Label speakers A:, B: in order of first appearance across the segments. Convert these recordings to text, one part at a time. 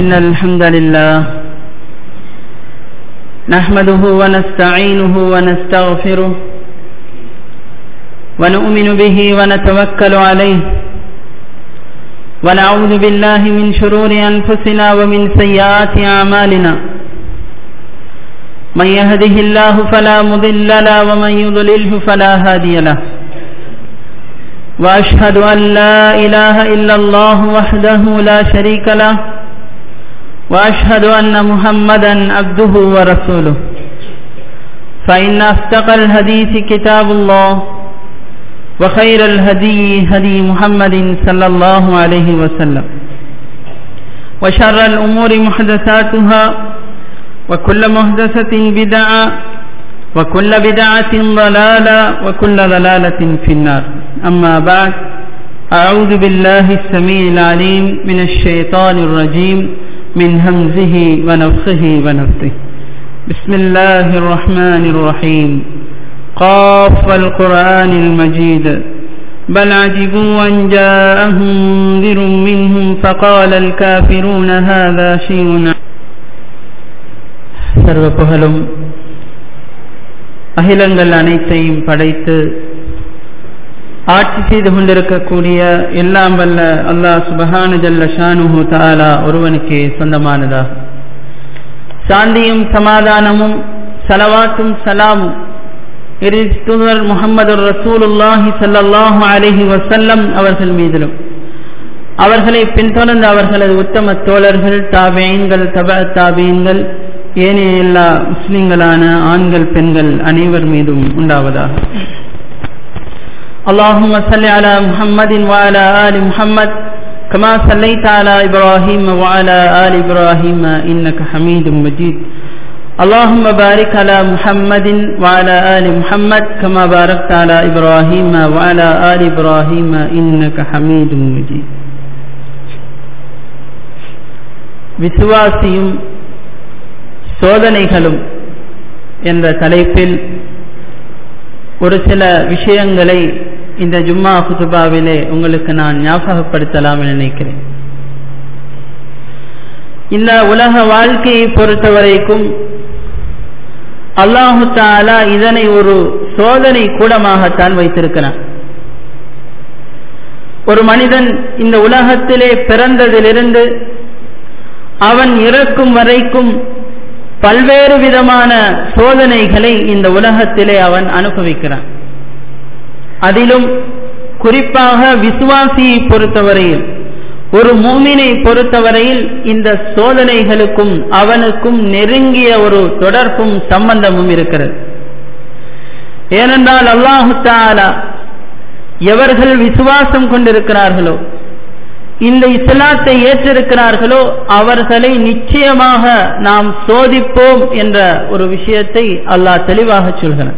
A: إن الحمد لله نحمده ونستعينه ونستغفره ونؤمن به ونتوكل عليه ونعوذ بالله من شرور أنفسنا ومن سيئات أعمالنا من يهده الله فلا مضل له ومن يضلله فلا هادي له وأشهد أن لا إله إلا الله وحده لا شريك له وأشهد أن محمدا عبده ورسوله فإن أصدق الحديث كتاب الله وخير الهدي هدي محمد صلى الله عليه وسلم وشر الأمور محدثاتها وكل محدثة بدعة وكل بدعة ضلالة وكل ضلالة في النار أما بعد أعوذ بالله السميع العليم من الشيطان الرجيم من همزه ونفخه ونفثه بسم الله الرحمن الرحيم قاف القرآن المجيد بل عجبوا أن جاءهم منذر منهم فقال الكافرون هذا شيء சர்வ புகழும் அகிலங்கள் அனைத்தையும் படைத்து ஆட்சி செய்து கொண்டிருக்கக்கூடிய எல்லாம் வல்ல அல்லாஹ் சுபஹான ஜல்ல ஷானுஹு தாலா ஒருவனுக்கு சொந்தமானதா சாந்தியும் சமாதானமும் சலவாத்தும் சலாமும் தூதர் முகமது ரசூலுல்லாஹி சல்லாஹூ அலஹி வசல்லம் அவர்கள் மீதிலும் அவர்களை பின்தொடர்ந்து அவர்களது உத்தம தோழர்கள் தாபியன்கள் தப தாபியன்கள் ஏனைய எல்லா முஸ்லிம்களான ஆண்கள் பெண்கள் அனைவர் மீதும் உண்டாவதாக اللهم صل على محمد وعلى آل محمد كما صليت على إبراهيم وعلى آل إبراهيم إنك حميد مجيد اللهم بارك على محمد وعلى آل محمد كما باركت على إبراهيم وعلى آل إبراهيم إنك حميد مجيد விசுவாசியும் சோதனைகளும் என்ற தலைப்பில் ஒரு சில விஷயங்களை இந்த ஜும்மா குதுபாவிலே உங்களுக்கு நான் ஞாபகப்படுத்தலாம் என நினைக்கிறேன் இந்த உலக வாழ்க்கையை பொறுத்தவரைக்கும் அல்லாஹு தாலா இதனை ஒரு சோதனை கூடமாகத்தான் வைத்திருக்கிறான் ஒரு மனிதன் இந்த உலகத்திலே பிறந்ததிலிருந்து அவன் இறக்கும் வரைக்கும் பல்வேறு விதமான சோதனைகளை இந்த உலகத்திலே அவன் அனுபவிக்கிறான் அதிலும் குறிப்பாக விசுவாசியை பொறுத்தவரையில் ஒரு மூமினை பொறுத்தவரையில் இந்த சோதனைகளுக்கும் அவனுக்கும் நெருங்கிய ஒரு தொடர்பும் சம்பந்தமும் இருக்கிறது ஏனென்றால் அல்லாஹு தாலா எவர்கள் விசுவாசம் கொண்டிருக்கிறார்களோ இந்த இஸ்லாத்தை ஏற்றிருக்கிறார்களோ அவர்களை நிச்சயமாக நாம் சோதிப்போம் என்ற ஒரு விஷயத்தை அல்லாஹ் தெளிவாக சொல்கிறான்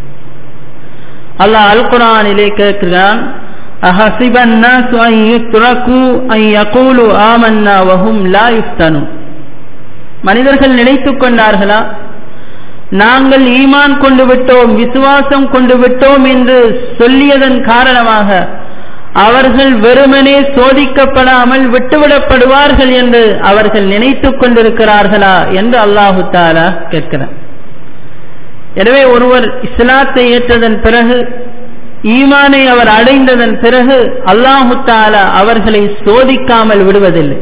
A: அல்லாஹ் அல் குரானிலே கேட்கிறான் أحسب الناس أن يتركوا أن يقولوا آمنا وهم لا يفتنون மனிதர்கள் நினைத்துக் கொண்டார்களா நாங்கள் ஈமான் கொண்டு விட்டோம் விசுவாசம் கொண்டு விட்டோம் என்று சொல்லியதன் காரணமாக அவர்கள் வெறுமனே சோதிக்கப்படாமல் விட்டுவிடப்படுவார்கள் என்று அவர்கள் நினைத்துக் கொண்டிருக்கிறார்களா என்று அல்லாஹு தாலா கேட்கிறார் எனவே ஒருவர் இஸ்லாத்தை ஏற்றதன் பிறகு ஈமானை அவர் அடைந்ததன் பிறகு அல்லாஹு தாலா அவர்களை சோதிக்காமல் விடுவதில்லை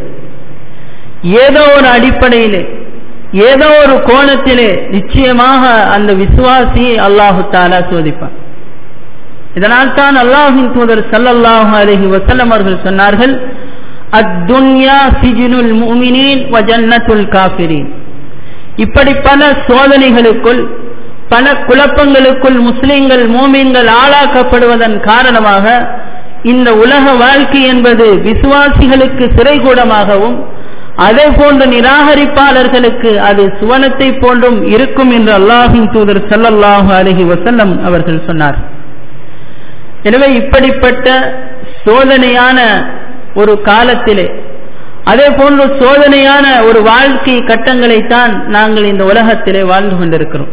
A: ஏதோ ஒரு அடிப்படையிலே ஏதோ ஒரு கோணத்திலே நிச்சயமாக அந்த விசுவாசியை அல்லாஹு தாலா சோதிப்பார் இதனால் தான் அல்லாஹின் தூதர் சல்லல்லாஹு அலஹி வசல்லம் அவர்கள் சொன்னார்கள் அத்துன்யா சிஜினுல் முமினின் வஜன்னத்துல் காஃபிரின் இப்படி பல சோதனைகளுக்குள் பல குழப்பங்களுக்குள் முஸ்லிம்கள் மோமீன்கள் ஆளாக்கப்படுவதன் காரணமாக இந்த உலக வாழ்க்கை என்பது விசுவாசிகளுக்கு சிறைகூடமாகவும் அதே போன்ற நிராகரிப்பாளர்களுக்கு அது சுவனத்தை போன்றும் இருக்கும் என்று அல்லாஹின் தூதர் சல்லல்லாஹு அலஹி வசல்லம் அவர்கள் சொன்னார் எனவே இப்படிப்பட்ட சோதனையான ஒரு காலத்திலே அதே போன்ற சோதனையான ஒரு வாழ்க்கை கட்டங்களைத்தான் நாங்கள் இந்த உலகத்திலே வாழ்ந்து கொண்டிருக்கிறோம்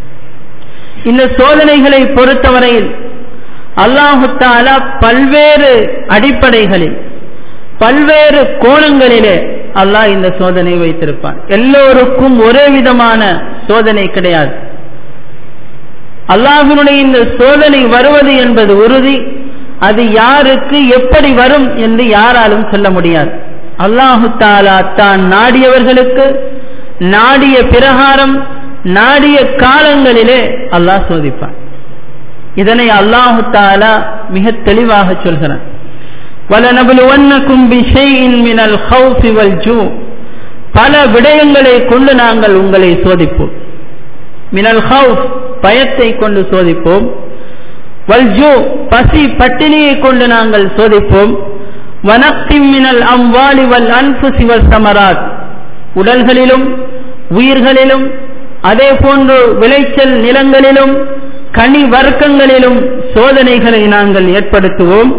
A: இந்த சோதனைகளை பொறுத்தவரையில் அல்லாஹு தாலா பல்வேறு அடிப்படைகளில் பல்வேறு கோணங்களிலே அல்லாஹ் இந்த சோதனை வைத்திருப்பான் எல்லோருக்கும் ஒரே விதமான சோதனை கிடையாது அல்லாஹினுடைய இந்த சோதனை வருவது என்பது உறுதி அது யாருக்கு எப்படி வரும் என்று யாராலும் சொல்ல முடியாது அல்லாஹு தாலா தான் நாடியவர்களுக்கு நாடிய பிரகாரம் நாடிய காலங்களிலே அல்லாஹ் சோதிப்பான் இதனை அல்லாஹு தாலா மிக தெளிவாக சொல்கிறான் وَلَنَبْلُوَنَّكُمْ بِشَيْءٍ مِنَ الْخَوْفِ وَالْجُوعِ பல விடயங்களை கொண்டு நாங்கள் உங்களை சோதிப்போம் மினல் ஹவுஸ் பயத்தை கொண்டு சோதிப்போம் வல்ஜூ பசி பட்டினியை கொண்டு நாங்கள் சோதிப்போம் வனக்திம் மினல் அம்வாலி வல் அன்புசி வல் சமராத் உடல்களிலும் உயிர்களிலும் அதே போன்று விளைச்சல் நிலங்களிலும் கனி வர்க்கங்களிலும் சோதனைகளை நாங்கள் ஏற்படுத்துவோம்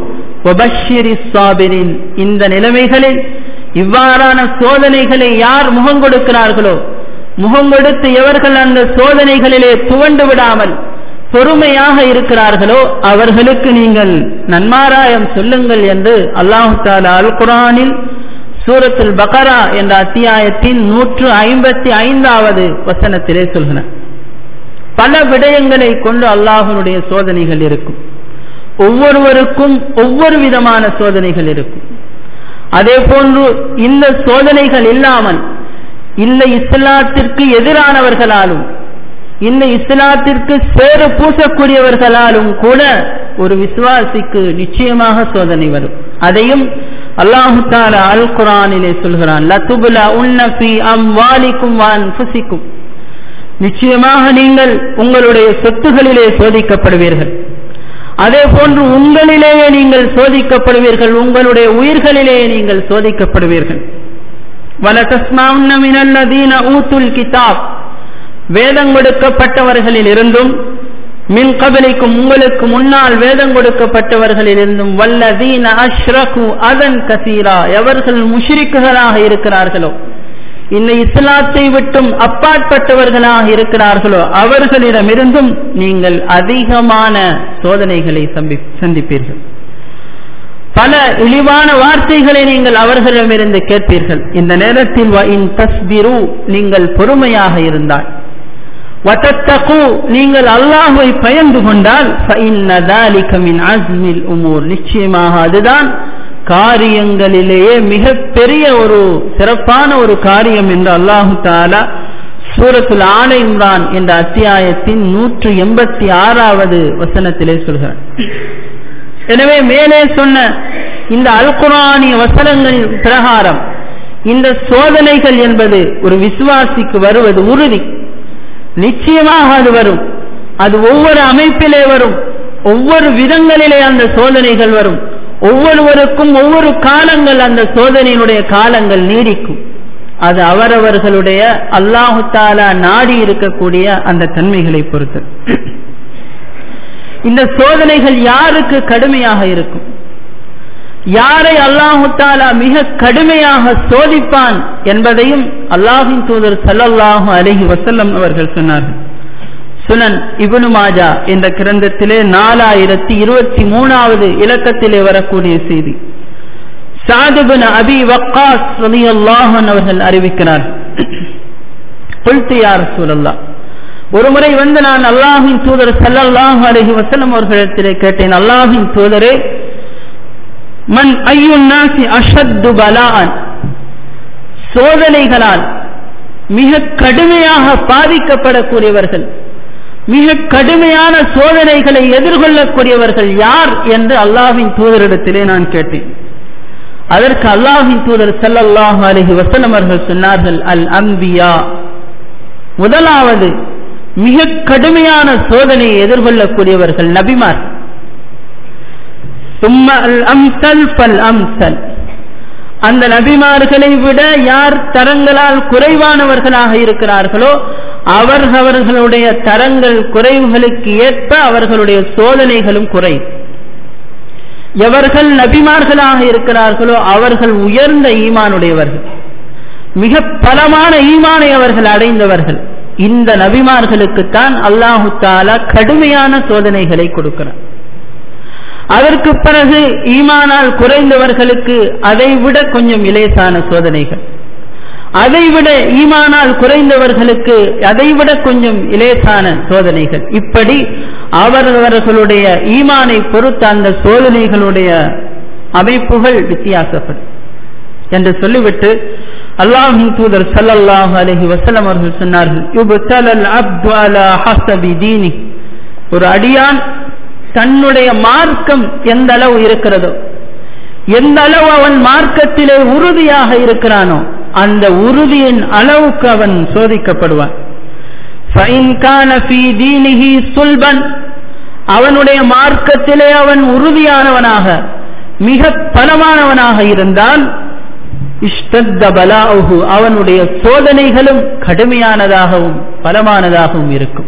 A: இந்த நிலைமைகளில் இவ்வாறான சோதனைகளை யார் முகம் கொடுக்கிறார்களோ முகம் கொடுத்து எவர்கள் அந்த சோதனைகளிலே துவண்டு விடாமல் பொறுமையாக இருக்கிறார்களோ அவர்களுக்கு நீங்கள் நன்மாராயம் சொல்லுங்கள் என்று அல்லாஹு தாலா அல் குரானில் சூரத்துல் பகரா என்ற அத்தியாயத்தின் நூற்று ஐம்பத்தி ஐந்தாவது வசனத்திலே சொல்கிறார் பல விடயங்களை கொண்டு அல்லாஹனுடைய சோதனைகள் இருக்கும் ஒவ்வொருவருக்கும் ஒவ்வொரு விதமான சோதனைகள் இருக்கும் அதே போன்று இந்த சோதனைகள் இல்லாமல் இந்த இஸ்லாத்திற்கு எதிரானவர்களாலும் இந்த இஸ்லாத்திற்கு சேறு பூசக்கூடியவர்களாலும் கூட ஒரு விசுவாசிக்கு நிச்சயமாக சோதனை வரும் அதையும் அல்லாஹு தாலா அல் குரானிலே சொல்கிறான் லத்துபுலா உன்னபி அம் வாலிக்கும் வான் புசிக்கும் நிச்சயமாக நீங்கள் உங்களுடைய சொத்துகளிலே சோதிக்கப்படுவீர்கள் அதே போன்று உங்களிலேயே நீங்கள் சோதிக்கப்படுவீர்கள் உங்களுடைய உயிர்களிலேயே நீங்கள் சோதிக்கப்படுவீர்கள் வலதஸ்மாவுன்ன மினல்லதீன ஊத்துல் கிதாப் வேதம் கொடுக்கப்பட்டவர்களில் இருந்தும் மின் கபலிக்கும் உங்களுக்கு முன்னால் வேதம் கொடுக்கப்பட்டவர்களில் இருந்தும் வல்லதீன அஷ்ரகு அதன் கசீரா எவர்கள் முஷ்ரிக்குகளாக இருக்கிறார்களோ இந்த இஸ்லாத்தை விட்டும் அப்பாற்பட்டவர்களாக இருக்கிறார்களோ அவர்களிடமிருந்தும் நீங்கள் அதிகமான சோதனைகளை சந்திப்பீர்கள் பல இழிவான வார்த்தைகளை நீங்கள் அவர்களிடமிருந்து கேட்பீர்கள் இந்த நேரத்தில் தஸ்பிரு நீங்கள் பொறுமையாக இருந்தால் வத்தத்தகு நீங்கள் அல்லாஹுவை பயந்து கொண்டால் உமூர் நிச்சயமாக அதுதான் காரியங்களிலேயே மிக பெரிய ஒரு சிறப்பான ஒரு காரியம் என்று அல்லாஹு தாலா சூரத்துல் ஆல இம்ரான் என்ற அத்தியாயத்தின் நூற்று எண்பத்தி ஆறாவது வசனத்திலே சொல்கிறார் எனவே மேலே சொன்ன இந்த அல்குரானிய வசனங்கள் பிரகாரம் இந்த சோதனைகள் என்பது ஒரு விசுவாசிக்கு வருவது உறுதி நிச்சயமாக அது வரும் அது ஒவ்வொரு அமைப்பிலே வரும் ஒவ்வொரு விதங்களிலே அந்த சோதனைகள் வரும் ஒவ்வொருவருக்கும் ஒவ்வொரு காலங்கள் அந்த சோதனையினுடைய காலங்கள் நீடிக்கும் அது அவரவர்களுடைய அல்லாஹு தாலா நாடி இருக்கக்கூடிய அந்த தன்மைகளை பொறுத்து இந்த சோதனைகள் யாருக்கு கடுமையாக இருக்கும் யாரை அல்லாஹு தாலா மிக கடுமையாக சோதிப்பான் என்பதையும் அல்லாஹின் தூதர் சல்லல்லாஹு அலஹி வசல்லம் அவர்கள் சொன்னார்கள் சுனன் இபுனு மாஜா என்ற கிரந்தத்திலே நாலாயிரத்தி இருபத்தி மூணாவது இலக்கத்திலே வரக்கூடிய செய்தி சாதிபின் அபி வக்காஸ் ரலியல்லாஹன் அவர்கள் அறிவிக்கிறார் புல்தியார் சூழல்லா ஒருமுறை வந்து நான் அல்லாஹின் தூதர் சல்லல்லாஹு அலஹி வசலம் அவர்களிடத்திலே கேட்டேன் அல்லாஹின் தூதரே மன் ஐயுன் நாசி அஷத்து பலான் சோதனைகளால் மிக கடுமையாக பாதிக்கப்படக்கூடியவர்கள் மிக கடுமையான சோதனைகளை எதிர்கொள்ளக்கூடியவர்கள் யார் என்று அல்லாஹின் தூதரிடத்திலே நான் கேட்டேன் அதற்கு அல்லாஹின் தூதர் சல்லல்லாஹு அலஹி வசலம் அவர்கள் சொன்னார்கள் அல் அம்பியா முதலாவது மிக கடுமையான சோதனையை எதிர்கொள்ளக்கூடியவர்கள் நபிமார் சும்ம அல் அம்சல் பல் அம்சல் அந்த நபிமார்களை விட யார் தரங்களால் குறைவானவர்களாக இருக்கிறார்களோ அவர்களுடைய தரங்கள் குறைவுகளுக்கு ஏற்ப அவர்களுடைய சோதனைகளும் குறை எவர்கள் நபிமார்களாக இருக்கிறார்களோ அவர்கள் உயர்ந்த ஈமானுடையவர்கள் மிக பலமான ஈமானை அவர்கள் அடைந்தவர்கள் இந்த நபிமார்களுக்குத்தான் அல்லாஹு தாலா கடுமையான சோதனைகளை கொடுக்கிறார் அதற்கு பிறகு ஈமானால் குறைந்தவர்களுக்கு அதை விட கொஞ்சம் இலேசான சோதனைகள் அதைவிட ஈமானால் குறைந்தவர்களுக்கு அதைவிட கொஞ்சம் இலேசான சோதனைகள் இப்படி அவரவர்களுடைய ஈமானை பொறுத்த அந்த சோதனைகளுடைய அமைப்புகள் வித்தியாசப்படும் என்று சொல்லிவிட்டு அல்லாஹின் தூதர் சல்லல்லாஹு அலஹி வசலம் அவர்கள் சொன்னார்கள் ஒரு அடியான் தன்னுடைய மார்க்கம் எந்த அளவு இருக்கிறதோ எந்த அளவு அவன் மார்க்கத்திலே உறுதியாக இருக்கிறானோ அந்த உறுதியின் அளவுக்கு அவன் சோதிக்கப்படுவான் அவனுடைய மார்க்கத்திலே அவன் உறுதியானவனாக மிக பலமானவனாக இருந்தால் அவனுடைய சோதனைகளும் கடுமையானதாகவும் பலமானதாகவும் இருக்கும்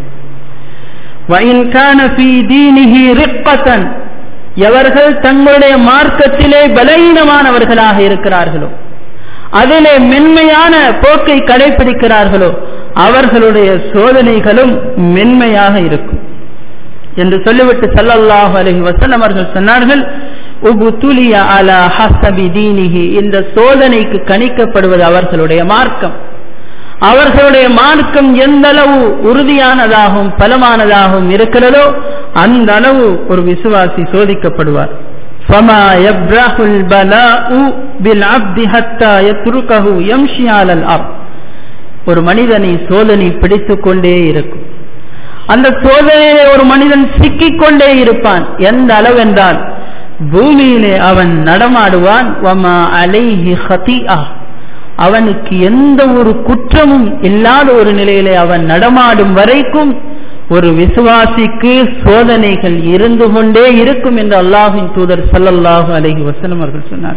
A: எவர்கள் தங்களுடைய மார்க்கத்திலே பலவீனமானவர்களாக இருக்கிறார்களோ அதிலே மென்மையான போக்கை கடைபிடிக்கிறார்களோ அவர்களுடைய சோதனைகளும் மென்மையாக இருக்கும் என்று சொல்லிவிட்டு சல்லல்லாஹு அலஹி வசலம் அவர்கள் சொன்னார்கள் உபுத்துலிய அலா ஹசபி தீனிஹி இந்த சோதனைக்கு கணிக்கப்படுவது அவர்களுடைய மார்க்கம் அவர்களுடைய மார்க்கம் எந்த அளவு உறுதியானதாகவும் பலமானதாகவும் இருக்கிறதோ அந்த அளவு ஒரு விசுவாசி சோதிக்கப்படுவார் فما يبرح البلاء بالعبد حتى يتركه يمشي على الارض ஒரு மனிதனை சோதனை பிடித்துக் கொண்டே இருக்கும் அந்த சோதனையிலே ஒரு மனிதன் சிக்கிக் கொண்டே இருப்பான் எந்த அளவென்றால் பூமியிலே அவன் நடமாடுவான் வமா அலைஹி ஹதிஆ அவனுக்கு எந்த ஒரு குற்றமும் இல்லாத ஒரு நிலையிலே அவன் நடமாடும் வரைக்கும் ஒரு விசுவாசிக்கு சோதனைகள் இருந்து கொண்டே இருக்கும் என்று அல்லாஹின் தூதர் சல்லல்லாஹு அலஹி வசனம் அவர்கள் சொன்னார்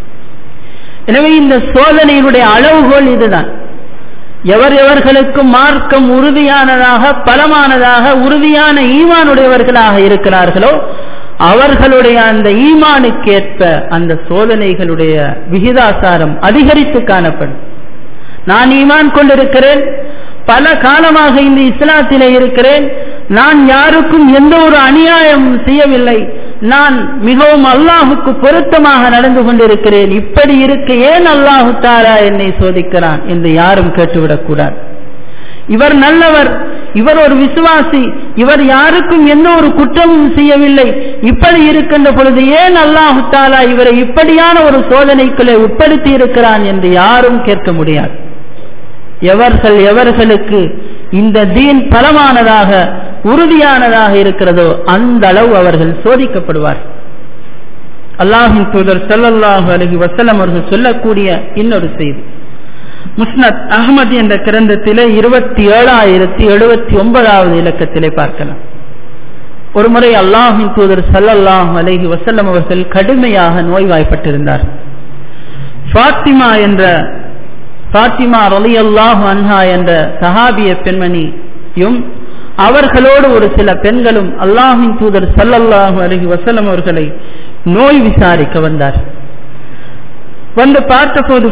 A: எனவே இந்த சோதனையினுடைய அளவுகோல் இதுதான் எவர் எவர்களுக்கு மார்க்கம் உறுதியானதாக பலமானதாக உறுதியான ஈமானுடையவர்களாக இருக்கிறார்களோ அவர்களுடைய அந்த ஈமானுக்கேற்ப அந்த சோதனைகளுடைய விகிதாசாரம் அதிகரித்து காணப்படும் நான் ஈமான் கொண்டிருக்கிறேன் பல காலமாக இந்த இஸ்லாத்திலே இருக்கிறேன் நான் யாருக்கும் எந்த ஒரு அநியாயம் செய்யவில்லை நான் மிகவும் அல்லாஹுக்கு பொருத்தமாக நடந்து கொண்டிருக்கிறேன் இப்படி இருக்க ஏன் அல்லாஹு தாரா என்னை சோதிக்கிறான் என்று யாரும் கேட்டுவிடக்கூடாது இவர் நல்லவர் இவர் ஒரு விசுவாசி இவர் யாருக்கும் எந்த ஒரு குற்றமும் செய்யவில்லை இப்படி இருக்கின்ற பொழுது ஏன் அல்லாஹு தாலா இவரை இப்படியான ஒரு சோதனைக்குள்ளே உட்படுத்தி இருக்கிறான் என்று யாரும் கேட்க முடியாது எவர்கள் எவர்களுக்கு இந்த தீன் பலமானதாக உறுதியானதாக இருக்கிறதோ அந்த அளவு அவர்கள் சோதிக்கப்படுவார் அல்லாஹின் தூதர் சல்லல்லாஹு அலஹி வசலம் அவர்கள் சொல்லக்கூடிய இன்னொரு செய்தி முஸ்னத் அகமது என்ற கிரந்தத்திலே இருபத்தி ஏழாயிரத்தி எழுபத்தி ஒன்பதாவது இலக்கத்திலே பார்க்கலாம் ஒரு முறை அல்லாஹின் தூதர் சல்லல்லாஹு அலஹி வசல்லம் அவர்கள் கடுமையாக நோய்வாய்ப்பட்டிருந்தார் ஃபாத்திமா என்ற ஃபாத்திமா ரலி அல்லாஹு அன்ஹா என்ற சஹாபிய பெண்மணியும் அவர்களோடு ஒரு சில பெண்களும் அல்லாஹின் தூதர் சல்லல்லாஹு அலஹி வசல்லம் அவர்களை நோய் விசாரிக்க வந்தார் வந்து பார்த்தபோது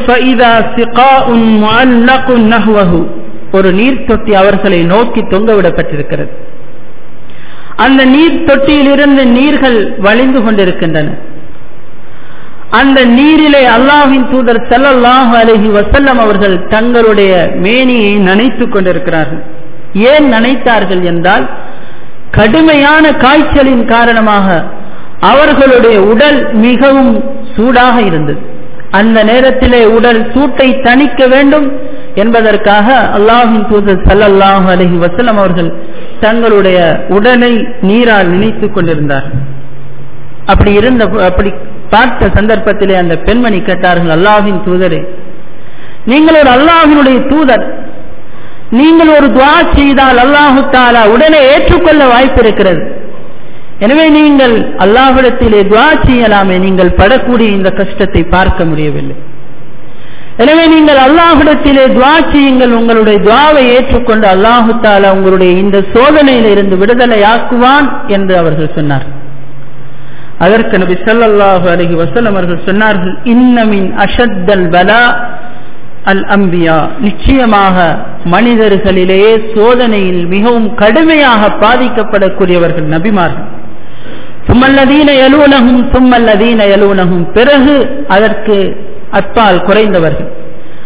A: ஒரு நீர் தொட்டி அவர்களை நோக்கி தொங்கவிடப்பட்டிருக்கிறது அந்த நீர் தொட்டியிலிருந்து நீர்கள் வழிந்து கொண்டிருக்கின்றன அந்த நீரிலே அல்லாஹின் தூதர் சல்லல்லாஹு அலஹி வசல்லம் அவர்கள் தங்களுடைய மேனியை நனைத்துக் கொண்டிருக்கிறார்கள் ஏன் நனைத்தார்கள் என்றால் கடுமையான காய்ச்சலின் காரணமாக அவர்களுடைய உடல் மிகவும் சூடாக இருந்தது அந்த நேரத்திலே உடல் சூட்டை தணிக்க வேண்டும் என்பதற்காக அல்லாஹின் தூதர் சல்லல்லாஹு அலஹி வசலம் அவர்கள் தங்களுடைய உடலை நீரால் நினைத்துக் கொண்டிருந்தார்கள் அப்படி இருந்த அப்படி பார்த்த சந்தர்ப்பத்திலே அந்த பெண்மணி கேட்டார்கள் அல்லாஹின் தூதரே நீங்கள் ஒரு அல்லாஹினுடைய தூதர் நீங்கள் ஒரு துவா செய்தால் அல்லாஹு தாலா உடனே ஏற்றுக்கொள்ள வாய்ப்பு இருக்கிறது எனவே நீங்கள் அல்லாஹிடத்திலே துவா செய்யலாமே நீங்கள் படக்கூடிய இந்த கஷ்டத்தை பார்க்க முடியவில்லை எனவே நீங்கள் அல்லாஹிடத்திலே துவா செய்யுங்கள் உங்களுடைய துவாவை ஏற்றுக்கொண்டு அல்லாஹு தாலா உங்களுடைய இந்த சோதனையில இருந்து விடுதலையாக்குவான் என்று அவர்கள் சொன்னார் அதற்கு நபி ஸல்லல்லாஹு அலைஹி வஸல்லம் அவர்கள் சொன்னார்கள் இன்னமின் அஷத்தல் பலா அல் அம்பியா நிச்சயமாக மனிதர்களிலேயே சோதனையில் மிகவும் கடுமையாக பாதிக்கப்படக்கூடியவர்கள் நபிமார்கள் சும்மல்லதீன எலூனகும் சும்மல்லதீன எலூனகும் பிறகு அதற்கு அப்பால் குறைந்தவர்கள்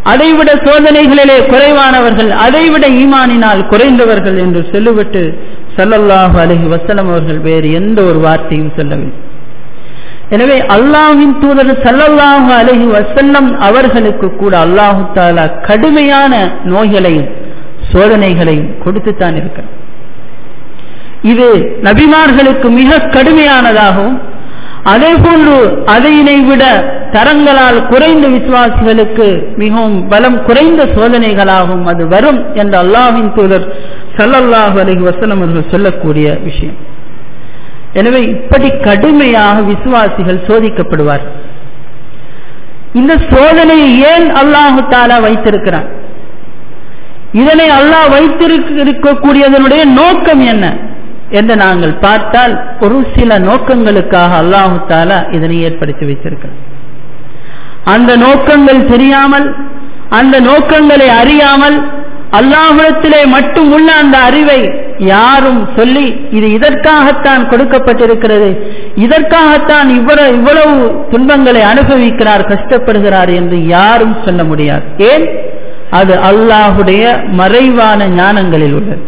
A: அதைவிட சோதனைகளிலே குறைவானவர்கள் அதைவிட ஈமானினால் குறைந்தவர்கள் என்று சொல்லிவிட்டு சல்லல்லாஹு அலஹி வசலம் அவர்கள் வேறு எந்த ஒரு வார்த்தையும் சொல்லவில்லை எனவே அல்லாஹின் தூதர் சல்லல்லாஹு அலஹி வசல்லம் அவர்களுக்கு கூட அல்லாஹு தாலா கடுமையான நோய்களையும் சோதனைகளையும் கொடுத்துத்தான் இருக்கிறார் இது நபிமார்களுக்கு மிக கடுமையானதாகவும் அதே போன்று அதையினை விட தரங்களால் குறைந்த விசுவாசிகளுக்கு மிகவும் பலம் குறைந்த சோதனைகளாகவும் அது வரும் என்று அல்லாஹின் தூதர் சல்லல்லாஹு அலஹி வசலம் அவர்கள் சொல்லக்கூடிய விஷயம் எனவே இப்படி கடுமையாக விசுவாசிகள் சோதிக்கப்படுவார் இந்த சோதனையை ஏன் அல்லாஹு தாலா வைத்திருக்கிறான் இதனை அல்லாஹ் வைத்திருக்கக்கூடியதனுடைய நோக்கம் என்ன என்று நாங்கள் பார்த்தால் ஒரு சில நோக்கங்களுக்காக அல்லாஹு தாலா இதனை ஏற்படுத்தி வைத்திருக்கிறார் அந்த நோக்கங்கள் தெரியாமல் அந்த நோக்கங்களை அறியாமல் அல்லாஹுடத்திலே மட்டும் உள்ள அந்த அறிவை யாரும் சொல்லி இது இதற்காகத்தான் கொடுக்கப்பட்டிருக்கிறது இதற்காகத்தான் இவ்வளவு இவ்வளவு துன்பங்களை அனுபவிக்கிறார் கஷ்டப்படுகிறார் என்று யாரும் சொல்ல முடியாது ஏன் அது அல்லாஹுடைய மறைவான ஞானங்களில் உள்ளது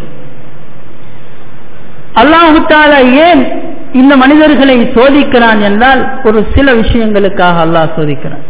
A: அல்லாஹு தாலா ஏன் இந்த மனிதர்களை சோதிக்கிறான் என்றால் ஒரு சில விஷயங்களுக்காக அல்லாஹ் சோதிக்கிறான்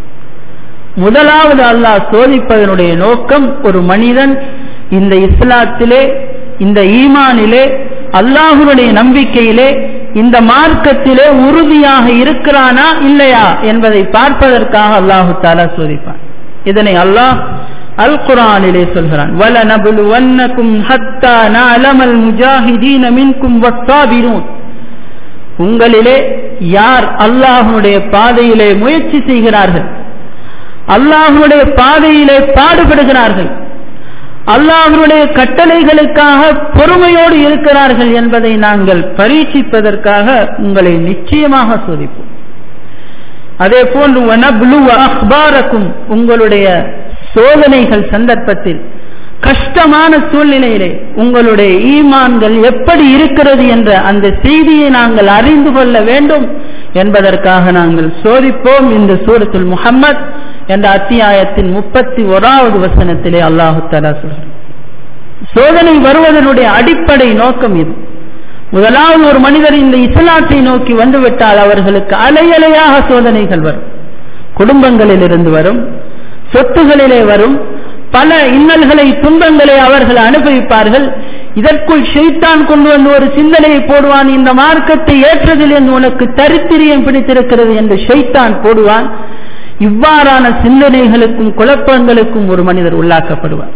A: முதலாவது அல்லாஹ் சோதிப்பதனுடைய நோக்கம் ஒரு மனிதன் இந்த இஸ்லாத்திலே இந்த ஈமானிலே அல்லாஹுடைய நம்பிக்கையிலே இந்த மார்க்கத்திலே உறுதியாக இருக்கிறானா இல்லையா என்பதை பார்ப்பதற்காக அல்லாஹு தாலா சோதிப்பான் இதனை அல்லாஹ் அல் குரானிலே சொல்கிறான் வல நபுல் வன்னக்கும் ஹத்தா நலமல் முஜாஹிதீன மின்கும் வத்தாபிரூன் உங்களிலே யார் அல்லாஹனுடைய பாதையிலே முயற்சி செய்கிறார்கள் அல்லாஹனுடைய பாதையிலே பாடுபடுகிறார்கள் அல்லாஹனுடைய கட்டளைகளுக்காக பொறுமையோடு இருக்கிறார்கள் என்பதை நாங்கள் பரீட்சிப்பதற்காக உங்களை நிச்சயமாக சோதிப்போம் அதே போன்று வனப்ளு அஹ்பாரக்கும் உங்களுடைய சோதனைகள் சந்தர்ப்பத்தில் கஷ்டமான சூழ்நிலையிலே உங்களுடைய ஈமான்கள் எப்படி இருக்கிறது என்ற அந்த செய்தியை நாங்கள் அறிந்து கொள்ள வேண்டும் என்பதற்காக நாங்கள் சோதிப்போம் இந்த சூரத்துல் முகம்மது என்ற அத்தியாயத்தின் முப்பத்தி ஓராவது வசனத்திலே அல்லாஹு தலா சொல்கிறார் சோதனை வருவதனுடைய அடிப்படை நோக்கம் இது முதலாவது ஒரு மனிதர் இந்த இஸ்லாத்தை நோக்கி வந்துவிட்டால் அவர்களுக்கு அலையலையாக சோதனைகள் வரும் குடும்பங்களில் இருந்து வரும் சொத்துகளிலே வரும் பல இன்னல்களை துன்பங்களை அவர்கள் அனுபவிப்பார்கள் இதற்குள் ஷெய்தான் கொண்டு வந்து ஒரு சிந்தனையை போடுவான் இந்த மார்க்கத்தை ஏற்றதில் என்று உனக்கு தரித்திரியம் பிடித்திருக்கிறது என்று ஷெய்தான் போடுவான் இவ்வாறான சிந்தனைகளுக்கும் குழப்பங்களுக்கும் ஒரு மனிதர் உள்ளாக்கப்படுவார்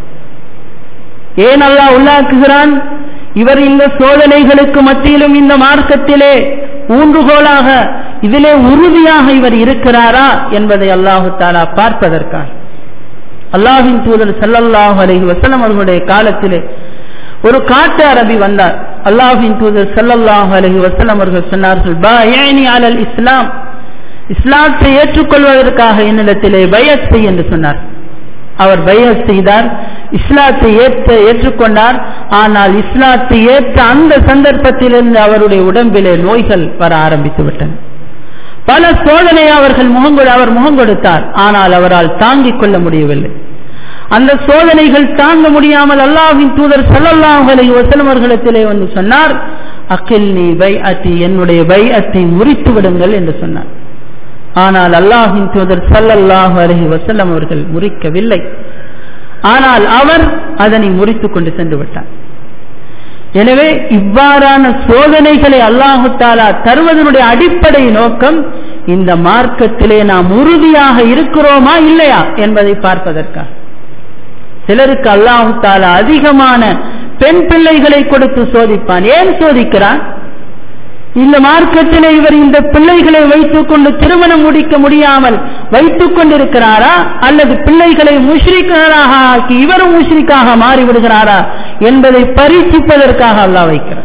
A: ஏன் அல்லா உள்ளாக்குகிறான் இவர் இந்த சோதனைகளுக்கு மத்தியிலும் இந்த மார்க்கத்திலே ஊன்றுகோலாக இதிலே உறுதியாக இவர் இருக்கிறாரா என்பதை அல்லாஹு தாலா பார்ப்பதற்காக அல்லாஹின் தூதர் சல்லல்லாஹு அலஹி வசலம் அவர்களுடைய காலத்திலே ஒரு காட்டு அரபி வந்தார் அல்லாஹின் தூதர் சல்லல்லாஹு அலஹி வசலம் அவர்கள் சொன்னார்கள் பா ஏனி அலல் இஸ்லாம் இஸ்லாத்தை ஏற்றுக்கொள்வதற்காக என்னிடத்திலே பயத் செய் என்று சொன்னார் அவர் பயத் செய்தார் இஸ்லாத்தை ஏற்ற ஏற்றுக்கொண்டார் ஆனால் இஸ்லாத்தை ஏற்ற அந்த சந்தர்ப்பத்திலிருந்து அவருடைய உடம்பிலே நோய்கள் வர ஆரம்பித்து விட்டன பல சோதனை அவர்கள் முகங்கொடு அவர் முகம் கொடுத்தார் ஆனால் அவரால் தாங்கிக் கொள்ள முடியவில்லை அந்த சோதனைகள் தாங்க முடியாமல் அல்லாஹின் தூதர் சல்லல்லாஹலை வசலமர்களிடத்திலே வந்து சொன்னார் அக்கில் நீ பை அத்தி என்னுடைய பை அத்தை முறித்து விடுங்கள் என்று சொன்னார் ஆனால் அல்லாஹின் தூதர் சல்லல்லாஹு அலஹி வசல்லம் அவர்கள் முறிக்கவில்லை ஆனால் அவர் அதனை முறித்துக் கொண்டு சென்று விட்டார் எனவே இவ்வாறான சோதனைகளை அல்லாஹு தாலா தருவதனுடைய அடிப்படை நோக்கம் இந்த மார்க்கத்திலே நாம் உறுதியாக இருக்கிறோமா இல்லையா என்பதை பார்ப்பதற்காக சிலருக்கு அல்லாஹு தாலா அதிகமான பெண் பிள்ளைகளை கொடுத்து சோதிப்பான் ஏன் சோதிக்கிறான் இந்த மார்க்கத்திலே இவர் இந்த பிள்ளைகளை வைத்துக் கொண்டு திருமணம் முடிக்க முடியாமல் வைத்துக் கொண்டிருக்கிறாரா அல்லது பிள்ளைகளை முஷ்ரிக்கராக ஆக்கி இவரும் முஷ்ரிக்காக மாறிவிடுகிறாரா என்பதை பரீட்சிப்பதற்காக அல்லாஹ் வைக்கிறார்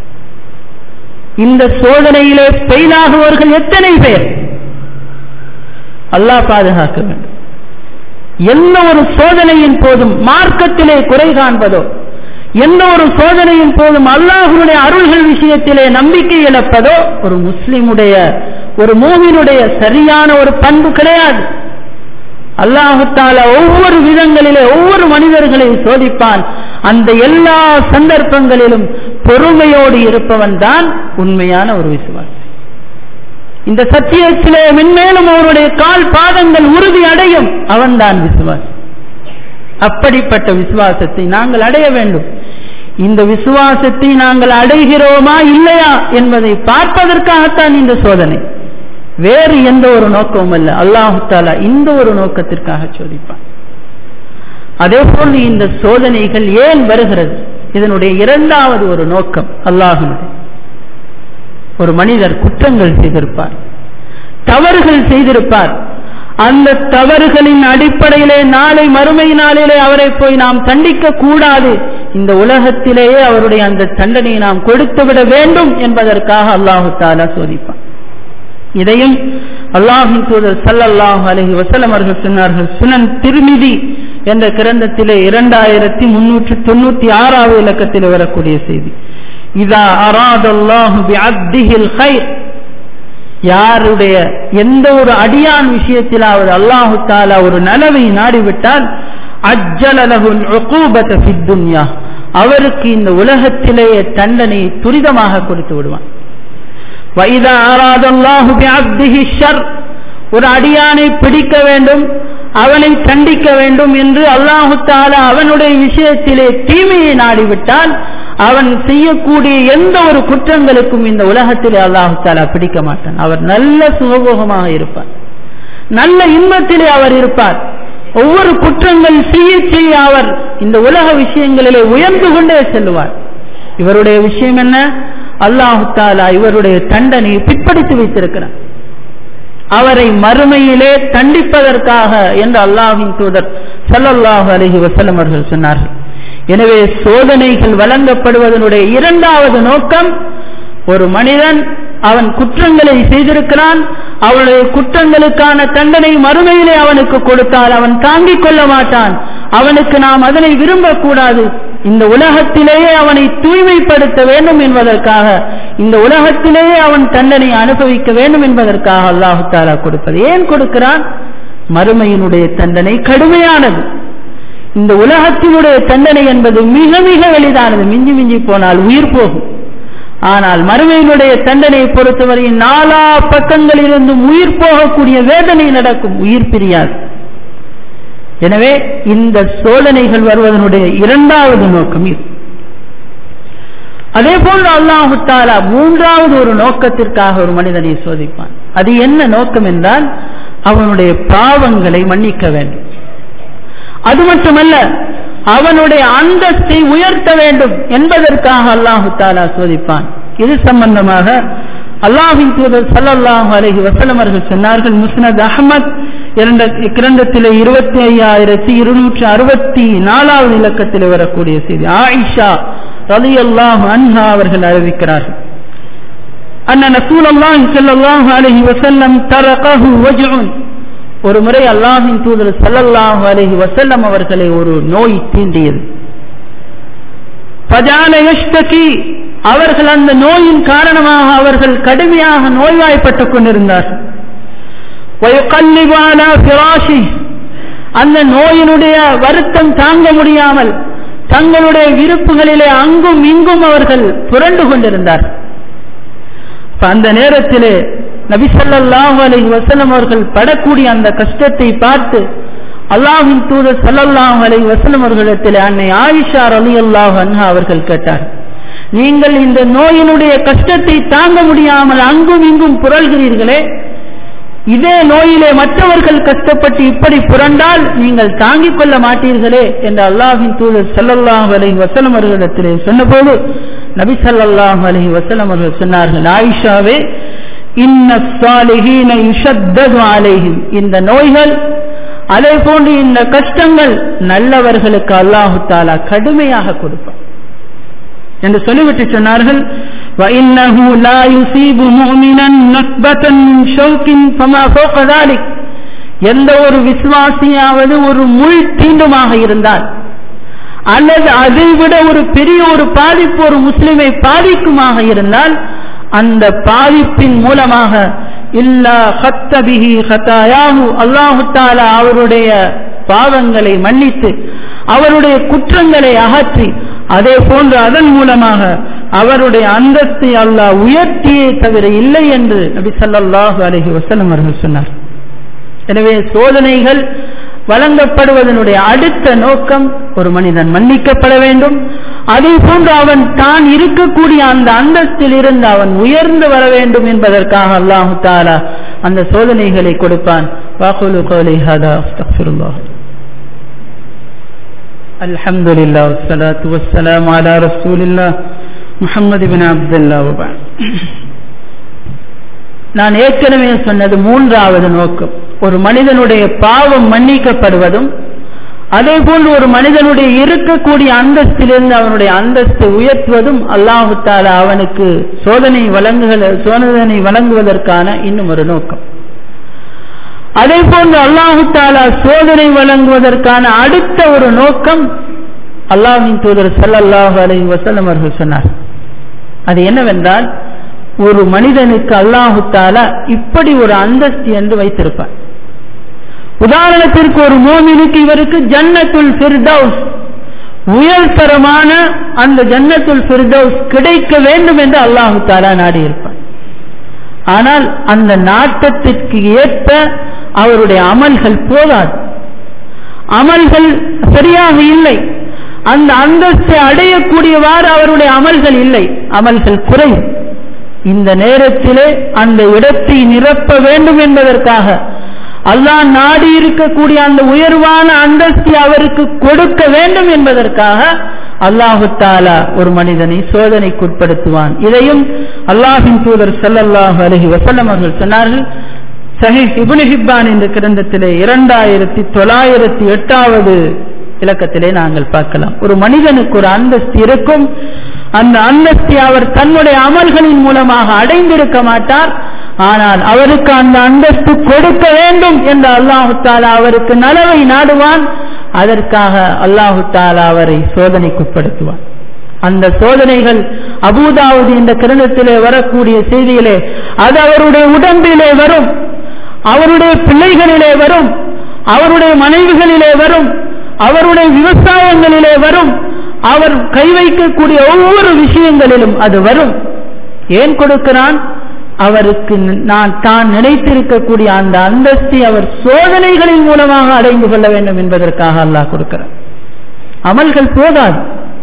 A: இந்த சோதனையிலே பெயிலாகுவர்கள் எத்தனை பேர் அல்லாஹ் பாதுகாக்க வேண்டும் எந்த ஒரு சோதனையின் போதும் மார்க்கத்திலே குறை காண்பதோ எந்த ஒரு சோதனையின் போதும் அல்லாஹுடைய அருள்கள் விஷயத்திலே நம்பிக்கை இழப்பதோ ஒரு முஸ்லிமுடைய ஒரு மூவினுடைய சரியான ஒரு பண்பு கிடையாது அல்லாஹுத்தால ஒவ்வொரு விதங்களிலே ஒவ்வொரு மனிதர்களை சோதிப்பான் அந்த எல்லா சந்தர்ப்பங்களிலும் பொறுமையோடு இருப்பவன் தான் உண்மையான ஒரு விசுவாசி இந்த சத்தியத்திலே மென்மேலும் அவருடைய கால் பாதங்கள் உறுதி அடையும் அவன்தான் விசுவாசி அப்படிப்பட்ட விசுவாசத்தை நாங்கள் அடைய வேண்டும் இந்த விசுவாசத்தை நாங்கள் அடைகிறோமா இல்லையா என்பதை பார்ப்பதற்காகத்தான் இந்த சோதனை வேறு எந்த ஒரு நோக்கமும் அல்ல அல்லாஹு தாலா இந்த ஒரு நோக்கத்திற்காக சோதிப்பான் அதே போல் இந்த சோதனைகள் ஏன் வருகிறது இதனுடைய இரண்டாவது ஒரு நோக்கம் அல்லாஹனுடைய ஒரு மனிதர் குற்றங்கள் செய்திருப்பார் தவறுகள் செய்திருப்பார் அந்த தவறுகளின் அடிப்படையிலே நாளை மறுமை நாளிலே அவரை போய் நாம் தண்டிக்க கூடாது இந்த உலகத்திலேயே அவருடைய அந்த தண்டனையை நாம் கொடுத்துவிட வேண்டும் என்பதற்காக அல்லாஹு தாலா சோதிப்பான் இதையும் அல்லாஹின் தூதர் சல்லல்லாஹு அலஹி வசலம் அவர்கள் சொன்னார்கள் சுனன் திருமிதி என்ற கிரந்தத்திலே இரண்டாயிரத்தி முன்னூற்றி தொண்ணூத்தி ஆறாவது இலக்கத்தில் வரக்கூடிய செய்தி இதா அராதல்லாஹு பிஅப்திஹில் ஹைர் யாருடைய எந்த ஒரு அடியான் விஷயத்திலாவது அல்லாஹு தாலா ஒரு நலவை நாடிவிட்டால் அஜ்ஜலலகுல் உகூபத ஃபித்துன்யா அவருக்கு இந்த உலகத்திலேயே தண்டனையை துரிதமாக கொடுத்து விடுவான் வைதா ஆராதல்லாஹு பிஅப்திஹி ஷர் ஒரு அடியானை பிடிக்க வேண்டும் அவனை தண்டிக்க வேண்டும் என்று அல்லாஹு தாலா அவனுடைய விஷயத்திலே தீமையை நாடிவிட்டால் அவன் செய்யக்கூடிய எந்த ஒரு குற்றங்களுக்கும் இந்த உலகத்திலே அல்லாஹு தாலா பிடிக்க மாட்டான் அவர் நல்ல சுகபோகமாக இருப்பார் நல்ல இன்பத்திலே அவர் இருப்பார் ஒவ்வொரு குற்றங்கள் செய்ய செய்ய அவர் இந்த உலக விஷயங்களிலே உயர்ந்து கொண்டே செல்லுவார் இவருடைய விஷயம் என்ன அல்லாஹு தாலா இவருடைய தண்டனையை பிற்படுத்தி வைத்திருக்கிறார் அவரை மறுமையிலே தண்டிப்பதற்காக என்று அல்லாஹின் தூதர் சல்லல்லாஹு அலஹி வசலம் அவர்கள் சொன்னார்கள் எனவே சோதனைகள் வழங்கப்படுவதனுடைய இரண்டாவது நோக்கம் ஒரு மனிதன் அவன் குற்றங்களை செய்திருக்கிறான் அவனுடைய குற்றங்களுக்கான தண்டனை மறுமையிலே அவனுக்கு கொடுத்தால் அவன் தாங்கிக் கொள்ள மாட்டான் அவனுக்கு நாம் அதனை விரும்பக்கூடாது இந்த உலகத்திலேயே அவனை தூய்மைப்படுத்த வேண்டும் என்பதற்காக இந்த உலகத்திலேயே அவன் தண்டனை அனுபவிக்க வேண்டும் என்பதற்காக அல்லாஹு தாலா கொடுப்பது ஏன் கொடுக்கிறான் மறுமையினுடைய தண்டனை கடுமையானது இந்த உலகத்தினுடைய தண்டனை என்பது மிக மிக எளிதானது மிஞ்சி மிஞ்சி போனால் உயிர் போகும் ஆனால் மறுமையினுடைய தண்டனையை பொறுத்தவரையில் நாலா பக்கங்களிலிருந்தும் உயிர் போகக்கூடிய வேதனை நடக்கும் உயிர் பிரியாது எனவே இந்த சோதனைகள் வருவதனுடைய இரண்டாவது நோக்கம் இது அதே போன்று அல்லாஹு தாலா மூன்றாவது ஒரு நோக்கத்திற்காக ஒரு மனிதனை சோதிப்பான் அது என்ன நோக்கம் என்றால் அவனுடைய பாவங்களை மன்னிக்க வேண்டும் அது மட்டுமல்ல அவனுடைய அந்தஸ்தை உயர்த்த வேண்டும் என்பதற்காக அல்லாஹு தாலா சோதிப்பான் இது சம்பந்தமாக அல்லாஹின் தூதர் சல்லல்லாஹு அலஹி வசலம் அவர்கள் சொன்னார்கள் முஸ்னத் அஹமத் இரண்ட கிரந்தத்திலே இருபத்தி ஐயாயிரத்தி இருநூற்றி அறுபத்தி நாலாவது இலக்கத்தில் வரக்கூடிய செய்தி ஆயிஷா ரலி அல்லாஹு அன்ஹா அவர்கள் அறிவிக்கிறார்கள் அண்ண நசூல் அல்லாஹ் ஸல்லல்லாஹு அலைஹி வஸல்லம் தரகஹு வஜ்உன் ஒரு முறை அல்லாஹின் தூதர் ஸல்லல்லாஹு அலைஹி வஸல்லம் அவர்களை ஒரு நோய் தீண்டியது ஃபஜால யஷ்தகி அவர்கள் அந்த நோயின் காரணமாக அவர்கள் கடுமையாக நோய்வாய்ப்பட்டுக் கொண்டிருந்தார்கள் ويقلب على فراشه அந்த நோயினுடைய வருத்தம் தாங்க முடியாமல் தங்களுடைய விருப்புகளிலே அங்கும் இங்கும் அவர்கள் புரண்டு கொண்டிருந்தார் அந்த நேரத்திலே நபிசல்லாஹு அலைஹி வசலம் அவர்கள் படக்கூடிய அந்த கஷ்டத்தை பார்த்து அல்லாஹின் தூதர் சல்லல்லாஹு அலைஹி வசலம் அவர்களிடத்தில் அன்னை ஆயிஷா அலி அல்லாஹ் அன்ஹா அவர்கள் கேட்டார் நீங்கள் இந்த நோயினுடைய கஷ்டத்தை தாங்க முடியாமல் அங்கும் இங்கும் புரள்கிறீர்களே இதே நோயிலே மற்றவர்கள் கஷ்டப்பட்டு இப்படி புரண்டால் நீங்கள் தாங்கிக் கொள்ள மாட்டீர்களே என்று அல்லாஹின் தூதர் சல்லல்லாஹு அலைஹி வசலம் அவர்களிடத்திலே சொன்னபோது நபி சல்லாஹு அலைஹி வசலம் அவர்கள் சொன்னார்கள் ஆயிஷாவே இந்த நோய்கள் அதே போன்று இந்த கஷ்டங்கள் நல்லவர்களுக்கு அல்லாஹு தாலா கடுமையாக கொடுப்பார் என்று சொல்லிவிட்டு சொன்னார்கள் وَإِنَّهُ لَا يُصِيبُ مُؤْمِنًا نَكْبَةً مِنْ شَوْكٍ فَمَا فَوْقَ ذَلِكَ எந்த ஒரு விசுவாசியாவது ஒரு முள் தீண்டுமாக இருந்தால் அல்லது அதை விட ஒரு பெரிய ஒரு பாதிப்பு ஒரு முஸ்லிமை பாதிக்குமாக இருந்தால் அந்த பாதிப்பின் மூலமாக இல்லா ஹத்தபிஹி ஹத்தாயாஹு அல்லாஹு தாலா அவருடைய பாவங்களை மன்னித்து அவருடைய குற்றங்களை அகற்றி அதே போன்று அதன் மூலமாக அவருடைய அந்தஸ்தை அல்லாஹ் உயர்த்தியே தவிர இல்லை என்று நபி ஸல்லல்லாஹு அலைஹி வஸல்லம் அவர்கள் சொன்னார் எனவே சோதனைகள் வழங்கப்படுவதனுடைய அடுத்த நோக்கம் ஒரு மனிதன் மன்னிக்கப்பட வேண்டும் அதே போன்று அவன் தான் இருக்கக்கூடிய அந்த அந்தஸ்தில் இருந்து அவன் உயர்ந்து வர வேண்டும் என்பதற்காக அல்லாஹு தாலா அந்த சோதனைகளை கொடுப்பான் வாக்குலு கோலி ஹதா அஸ்தக்ஃபிருல்லாஹ் الحمد لله والصلاة والسلام على رسول الله محمد بن عبد الله وبعد நான் ஏற்கனவே சொன்னது மூன்றாவது நோக்கம் ஒரு மனிதனுடைய பாவம் மன்னிக்கப்படுவதும் அதே போன்று ஒரு மனிதனுடைய இருக்கக்கூடிய அந்தஸ்திலிருந்து அவனுடைய அந்தஸ்தை உயர்த்துவதும் அல்லாஹு தாலா அவனுக்கு சோதனை வழங்குகிற சோதனை வழங்குவதற்கான இன்னும் ஒரு நோக்கம் அதே போன்று அல்லாஹு தாலா சோதனை வழங்குவதற்கான அடுத்த ஒரு நோக்கம் அல்லாஹின் தூதர் சல்லல்லாஹு அலை வசல்லம் அவர்கள் சொன்னார் அது என்னவென்றால் ஒரு மனிதனுக்கு அல்லாஹு தாலா இப்படி ஒரு அந்தஸ்து என்று வைத்திருப்பார் உதாரணத்திற்கு ஒரு மோமினுக்கு இவருக்கு ஜன்னத்துல் ஃபிர்தௌஸ் உயர்தரமான அந்த ஜன்னத்துல் ஃபிர்தௌஸ் கிடைக்க வேண்டும் என்று அல்லாஹு தாலா நாடி இருப்பார் ஆனால் அந்த நாட்டத்திற்கு ஏற்ப அவருடைய அமல்கள் போதாது அமல்கள் சரியாக இல்லை அந்த அந்தஸ்தை அடையக்கூடியவாறு அவருடைய அமல்கள் இல்லை அமல்கள் குறையும் இந்த நேரத்திலே அந்த இடத்தை நிரப்ப வேண்டும் என்பதற்காக அல்லாஹ் நாடி இருக்கக்கூடிய அந்த உயர்வான அந்தஸ்தை அவருக்கு கொடுக்க வேண்டும் என்பதற்காக அல்லாஹு தாலா ஒரு மனிதனை சோதனைக்குட்படுத்துவான் இதையும் அல்லாஹின் தூதர் சல்லல்லாஹு அலஹி வசல்லம் அவர்கள் சொன்னார்கள் சஹிஹ் இபுனு ஹிப்பான் என்ற கிரந்தத்திலே இரண்டாயிரத்தி தொள்ளாயிரத்தி எட்டாவது இலக்கத்திலே நாங்கள் பார்க்கலாம் ஒரு மனிதனுக்கு ஒரு அந்தஸ்து இருக்கும் அந்த அந்தஸ்தை அவர் தன்னுடைய அமல்களின் மூலமாக அடைந்திருக்க மாட்டார் ஆனால் அவருக்கு அந்த அந்தஸ்து கொடுக்க வேண்டும் என்று அல்லாஹு தாலா அவருக்கு நலவை நாடுவான் அதற்காக அல்லாஹு தாலா அவரை சோதனைக்குட்படுத்துவான் அந்த சோதனைகள் அபூதாவது என்ற கிரந்தத்திலே வரக்கூடிய செய்தியிலே அது அவருடைய உடம்பிலே வரும் அவருடைய பிள்ளைகளிலே வரும் அவருடைய மனைவிகளிலே வரும் அவருடைய விவசாயங்களிலே வரும் அவர் கை வைக்கக்கூடிய ஒவ்வொரு விஷயங்களிலும் அது வரும் ஏன் கொடுக்கிறான் அவருக்கு நான் தான் நினைத்திருக்கக்கூடிய அந்த அந்தஸ்தை அவர் சோதனைகளின் மூலமாக அடைந்து கொள்ள வேண்டும் என்பதற்காக அல்லாஹ் கொடுக்கிறார் அமல்கள் போதாது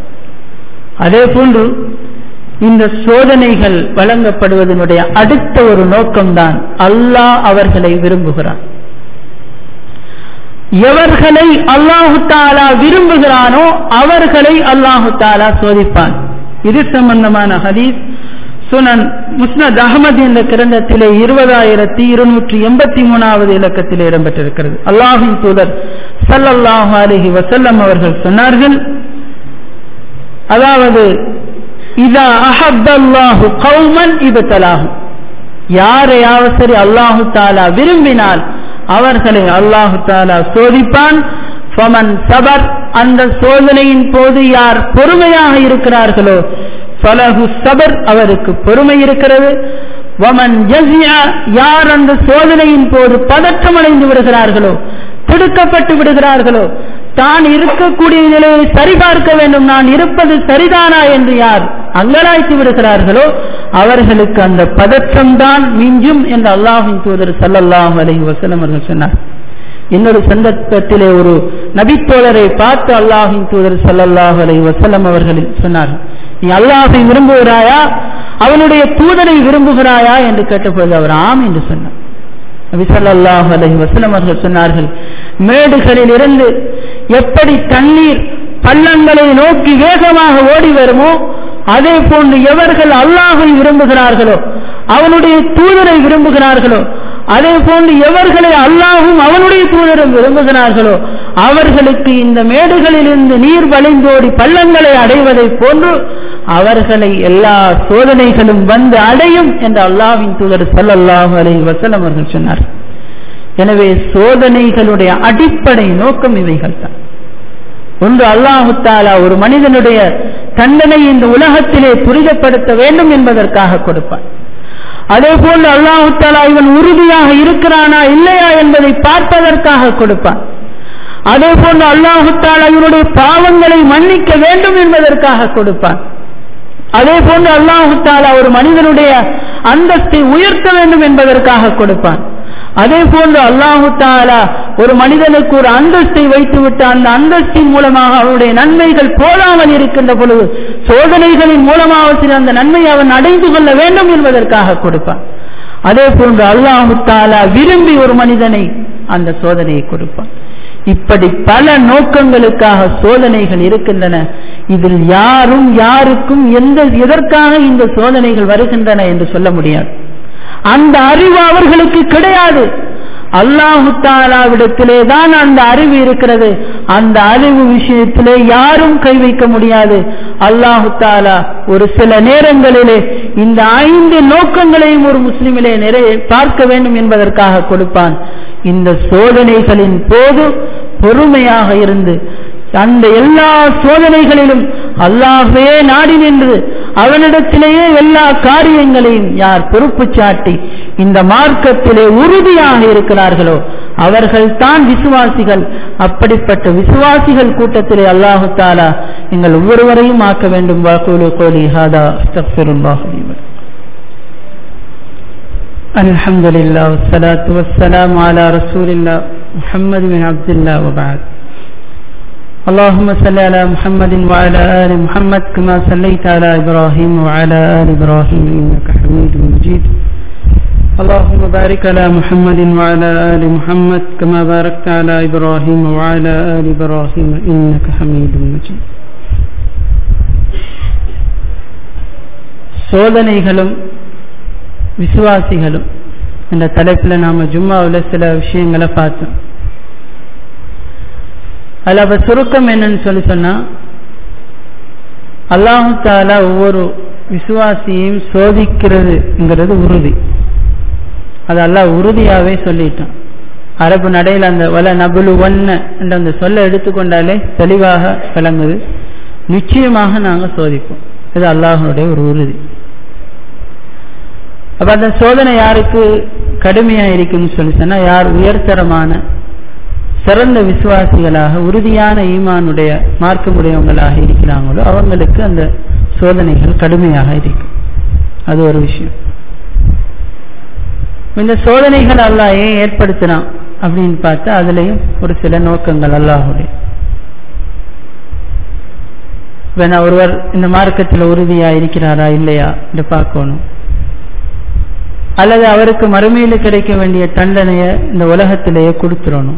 A: அதே போன்று இந்த சோதனைகள் வழங்கப்படுவதனுடைய அடுத்த ஒரு நோக்கம்தான் அல்லாஹ் அவர்களை விரும்புகிறான் எவர்களை அல்லாஹு தாலா விரும்புகிறானோ அவர்களை அல்லாஹு தாலா சோதிப்பான் இது சம்பந்தமான ஹதீஸ் சுனன் முஸ்னத் அகமது என்ற கிரந்தத்திலே இருபதாயிரத்தி இருநூற்றி எண்பத்தி மூணாவது இலக்கத்திலே இடம்பெற்றிருக்கிறது அல்லாஹின் தூதர் சல்லல்லாஹு அலஹி வசல்லம் அவர்கள் சொன்னார்கள் அதாவது இதா அஹப்பல்லாஹு கௌமன் இபத்தலாகும் யாரையாவது சரி அல்லாஹு தாலா விரும்பினால் அவர்களை அல்லாஹு தாலா சோதிப்பான் ஃபமன் சபர் அந்த சோதனையின் போது யார் பொறுமையாக இருக்கிறார்களோ ஃபலஹு சபர் அவருக்கு பொறுமை இருக்கிறது வமன் ஜஸ்யா யார் அந்த சோதனையின் போது பதற்றமடைந்து விடுகிறார்களோ திடுக்கப்பட்டு விடுகிறார்களோ தான் இருக்கக்கூடிய நிலையை சரிபார்க்க வேண்டும் நான் இருப்பது சரிதானா என்று யார் அங்கலாய்த்து விடுகிறார்களோ அவர்களுக்கு அந்த பதற்றம் தான் மிஞ்சும் என்று அல்லாஹின் தூதர் சல்லல்லாஹ் அலி வசலம் அவர்கள் சொன்னார் இன்னொரு சந்தர்ப்பத்திலே ஒரு நபித்தோழரை பார்த்து அல்லாஹின் தூதர் சல்லல்லாஹ் அலி வசலம் அவர்கள் சொன்னார் நீ அல்லாஹை விரும்புகிறாயா அவனுடைய தூதரை விரும்புகிறாயா என்று கேட்டபோது அவர் ஆம் என்று சொன்னார் நபிசல்லாஹ் அலஹி வசலம் அவர்கள் சொன்னார்கள் மேடுகளில் இருந்து எப்படி தண்ணீர் பள்ளங்களை நோக்கி வேகமாக ஓடி வருமோ அதே போன்று எவர்கள் அல்லாஹை விரும்புகிறார்களோ அவனுடைய தூதரை விரும்புகிறார்களோ அதே போன்று எவர்களை அல்லாஹும் அவனுடைய தூதரும் விரும்புகிறார்களோ அவர்களுக்கு இந்த மேடுகளிலிருந்து நீர் வழிந்தோடி பள்ளங்களை அடைவதை போன்று அவர்களை எல்லா சோதனைகளும் வந்து அடையும் என்று அல்லாஹின் தூதர் சல்லல்லாஹு அலை வசலம் அவர்கள் சொன்னார் எனவே சோதனைகளுடைய அடிப்படை நோக்கம் இவைகள் தான் ஒன்று அல்லாஹு தாலா ஒரு மனிதனுடைய தண்டனை இந்த உலகத்திலே துரிதப்படுத்த வேண்டும் என்பதற்காக கொடுப்பான் அதே போன்று அல்லாஹு தாலா இவன் உறுதியாக இருக்கிறானா இல்லையா என்பதை பார்ப்பதற்காக கொடுப்பான் அதே போன்று அல்லாஹு தாலா இவனுடைய பாவங்களை மன்னிக்க வேண்டும் என்பதற்காக கொடுப்பான் அதே போன்று அல்லாஹு தாலா ஒரு மனிதனுடைய அந்தஸ்தை உயர்த்த வேண்டும் என்பதற்காக கொடுப்பான் அதே போன்று அல்லாஹு தாலா ஒரு மனிதனுக்கு ஒரு அந்தஸ்தை வைத்துவிட்டு அந்த அந்தஸ்தின் மூலமாக அவருடைய நன்மைகள் போதாமல் இருக்கின்ற பொழுது சோதனைகளின் மூலமாக சில அந்த நன்மையை அவன் அடைந்து கொள்ள வேண்டும் என்பதற்காக கொடுப்பான் அதே போன்று அல்லாஹு தாலா விரும்பி ஒரு மனிதனை அந்த சோதனையை கொடுப்பான் இப்படி பல நோக்கங்களுக்காக சோதனைகள் இருக்கின்றன இதில் யாரும் யாருக்கும் எந்த எதற்காக இந்த சோதனைகள் வருகின்றன என்று சொல்ல முடியாது அந்த அறிவு அவர்களுக்கு கிடையாது அல்லாஹு தாலாவிடத்திலே தான் அந்த அறிவு இருக்கிறது அந்த அறிவு விஷயத்திலே யாரும் கை வைக்க முடியாது அல்லாஹு தாலா ஒரு சில நேரங்களிலே இந்த ஐந்து நோக்கங்களையும் ஒரு முஸ்லிமிலே நிறைய பார்க்க வேண்டும் என்பதற்காக கொடுப்பான் இந்த சோதனைகளின் போது பொறுமையாக இருந்து அந்த எல்லா சோதனைகளிலும் அல்லாஹே நாடி நின்று அவனிடத்திலேயே எல்லா காரியங்களையும் யார் பொறுப்பு சாட்டி இந்த மார்க்கத்திலே உறுதியாக இருக்கிறார்களோ அவர்கள் தான் விசுவாசிகள் அப்படிப்பட்ட விசுவாசிகள் கூட்டத்திலே அல்லாஹு தாலா எங்கள் ஒவ்வொருவரையும் ஆக்க வேண்டும் வாக்குலு கோலி ஹாதா الحمد لله والصلاة والسلام على رسول الله محمد بن عبد الله وبعد اللهم صل على محمد وعلى آل محمد كما صليت على إبراهيم وعلى آل إبراهيم إنك حميد مجيد اللهم بارك على محمد وعلى آل محمد كما باركت على إبراهيم وعلى آل إبراهيم إنك حميد مجيد சோதனைகளும் விசுவாசிகளும் என்ற தலைப்பில் நாம் ஜும்மாவில் சில விஷயங்களை பார்த்தோம் அதில் அப்போ சுருக்கம் என்னன்னு சொல்லி சொன்னால் அல்லாஹு தாலா ஒவ்வொரு விசுவாசியையும் சோதிக்கிறதுங்கிறது உறுதி அது அல்லாஹ் உறுதியாகவே சொல்லிட்டான் அரபு நடையில் அந்த வல நபுலு ஒன்ன என்ற அந்த சொல்ல எடுத்துக்கொண்டாலே தெளிவாக விளங்குது நிச்சயமாக நாங்கள் சோதிப்போம் இது அல்லாஹனுடைய ஒரு உறுதி அப்ப அந்த சோதனை யாருக்கு கடுமையா இருக்குன்னு சொல்லி சொன்னா யார் உயர்தரமான சிறந்த விசுவாசிகளாக உறுதியான ஈமானுடைய மார்க்கமுடையவங்களாக இருக்கிறாங்களோ அவங்களுக்கு அந்த சோதனைகள் கடுமையாக இருக்கும் அது ஒரு விஷயம் இந்த சோதனைகள் அல்லாஹ் ஏன் ஏற்படுத்தினான் அப்படின்னு பார்த்தா அதுலயும் ஒரு சில நோக்கங்கள் அல்லாஹுடைய வேணா ஒருவர் இந்த மார்க்கத்தில் உறுதியா இருக்கிறாரா இல்லையா என்று பார்க்கணும் அல்லது அவருக்கு மறுமையில் கிடைக்க வேண்டிய தண்டனையை இந்த உலகத்திலேயே கொடுத்துடணும்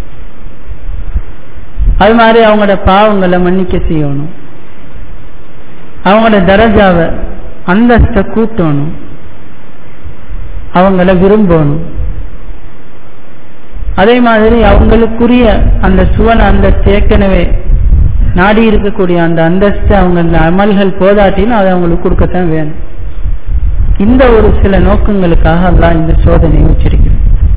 A: அது மாதிரி அவங்களோட பாவங்களை மன்னிக்க செய்யணும் அவங்களோட தரஜாவை அந்தஸ்தை கூட்டணும் அவங்கள விரும்பணும் அதே மாதிரி அவங்களுக்குரிய அந்த சுவன அந்த ஏற்கனவே நாடி இருக்கக்கூடிய அந்த அந்தஸ்து அவங்க அமல்கள் போதாட்டின்னு அதை அவங்களுக்கு கொடுக்கத்தான் வேணும் இந்த ஒரு சில நோக்கங்களுக்காக அல்லாஹ் இந்த சோதனையை வச்சிருக்கிறது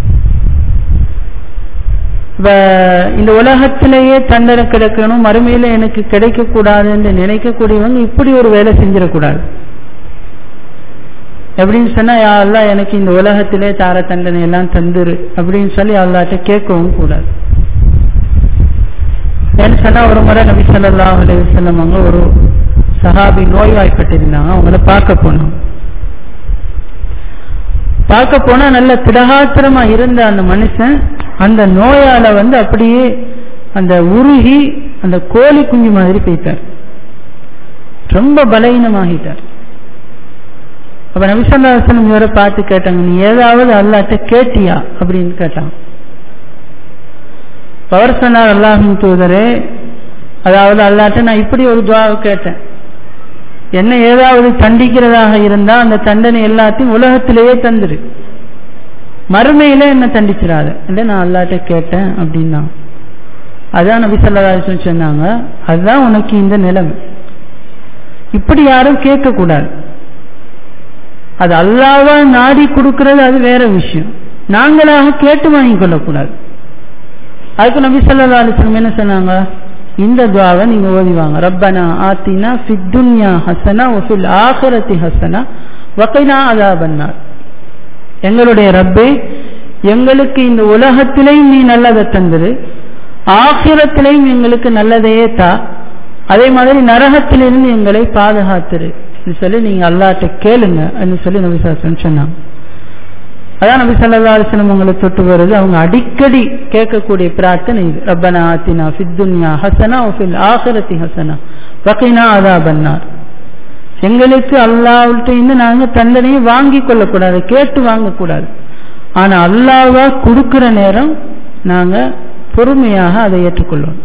A: இந்த உலகத்திலேயே தண்டனை கிடைக்கணும் மறுமையில எனக்கு கிடைக்க கூடாது என்று நினைக்கக்கூடியவங்க இப்படி ஒரு வேலை செஞ்சிடக்கூடாது எப்படின்னு சொன்னா யாரெல்லாம் எனக்கு இந்த உலகத்திலே தார தண்டனை எல்லாம் தந்துரு அப்படின்னு சொல்லி அல்லாட்ட கேட்கவும் கூடாது ஏன்னு சொன்னா ஒரு முறை நபி சொல்லா அலைவசல்லம் அவங்க ஒரு சஹாபி நோய்வாய்ப்பட்டிருந்தாங்க அவங்கள பார்க்க போனோம் பார்க்க போனா நல்ல திடகாத்திரமா இருந்த அந்த மனுஷன் அந்த நோயால வந்து அப்படியே அந்த உருகி அந்த கோழி குஞ்சு மாதிரி போயிட்டார் ரொம்ப பலகீனமாகிட்டார் அப்ப நபிசல்லாசனம் இவரை பார்த்து கேட்டாங்க நீ ஏதாவது அல்லாட்ட கேட்டியா அப்படின்னு கேட்டாங்க பவர் சொன்னார் அல்லாஹின் தூதரே அதாவது அல்லாட்ட நான் இப்படி ஒரு துவாவை கேட்டேன் என்ன ஏதாவது தண்டிக்கிறதாக இருந்தா அந்த தண்டனை எல்லாத்தையும் உலகத்திலேயே தந்துரு மறுமையில என்ன தண்டிச்சிடாத இல்லை நான் அல்லாட்ட கேட்டேன் அப்படின்னா அதான் நபி சொல்லதாசன் சொன்னாங்க அதுதான் உனக்கு இந்த நிலைமை இப்படி யாரும் கேட்க கூடாது அது அல்லாவா நாடி கொடுக்கிறது அது வேற விஷயம் நாங்களாக கேட்டு வாங்கி கொள்ளக்கூடாது அதுக்கு நபி சொல்லா அலிஸ்லம் என்ன சொன்னாங்க இந்த துவாவை நீங்க ஓதிவாங்க ரப்பனா ஆத்தினா ஃபித்துன்யா ஹசனா ஒஃபில் ஆஹரத்தி ஹசனா வக்கைனா அதாபன்னார் எங்களுடைய ரப்பே எங்களுக்கு இந்த உலகத்திலையும் நீ நல்லதை தந்துரு ஆகிரத்திலையும் எங்களுக்கு நல்லதையே தா அதே மாதிரி நரகத்திலிருந்து எங்களை பாதுகாத்துரு சொல்லி நீங்க அல்லாட்ட கேளுங்க சொல்லி நபிசாசன் சொன்னாங்க அதான் நபி சல்லா அலிஸ்லம் உங்களை தொட்டு வருது அவங்க அடிக்கடி கேட்கக்கூடிய பிரார்த்தனை இது ரப்பனா ஆத்தினா ஃபித்துன்யா ஹசனா ஒஃபில் ஆஹரத்தி ஹசனா வகைனா அதா பன்னார் எங்களுக்கு அல்லாவிட்ட இருந்து நாங்க தண்டனையை வாங்கி கொள்ளக்கூடாது கேட்டு வாங்கக்கூடாது ஆனா அல்லாவா கொடுக்கிற நேரம் நாங்க பொறுமையாக அதை ஏற்றுக்கொள்ளணும்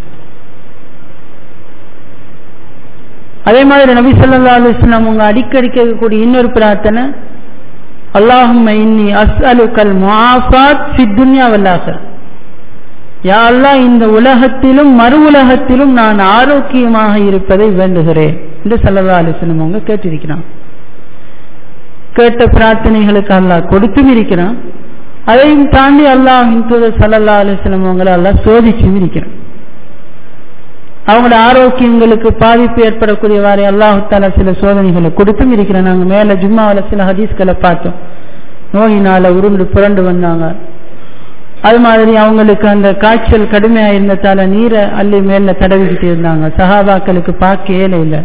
A: அதே மாதிரி நபி சொல்லா அலிஸ்லாம் அவங்க அடிக்கடி கேட்கக்கூடிய இன்னொரு பிரார்த்தனை அல்லாஹும் இன்னி அஸ்அலுக்கல் முஆஃபாத் ஃபி துன்யா வல் ஆখিরা யா அல்லாஹ் இந்த உலகத்திலும் மறு உலகத்திலும் நான் ஆரோக்கியமாக இருப்பதை வேண்டுகிறேன் என்று சல்லல்லாஹு அலைஹி வஸல்லம் அவங்க கேட்டிருக்கிறான் கேட்ட பிரார்த்தனைகளுக்கு அல்லாஹ் கொடுத்தும் இருக்கிறான் அதையும் தாண்டி அல்லாஹின் தூதர் சல்லல்லாஹு அலைஹி வஸல்லம் அவங்களை அல்லாஹ் சோதிச்சும் இருக்கிறான் அவங்களோட ஆரோக்கியங்களுக்கு பாதிப்பு ஏற்படக்கூடியவாறு அல்லாஹு தாலா சில சோதனைகளை கொடுத்தும் இருக்கிறேன் நாங்கள் மேலே ஜும்மாவில் சில ஹதீஸ்களை பார்த்தோம் நோயினால உருண்டு புரண்டு வந்தாங்க அது மாதிரி அவங்களுக்கு அந்த காய்ச்சல் கடுமையாக இருந்ததால நீரை அள்ளி மேல தடவிக்கிட்டு இருந்தாங்க சஹாபாக்களுக்கு பார்க்க ஏல இல்லை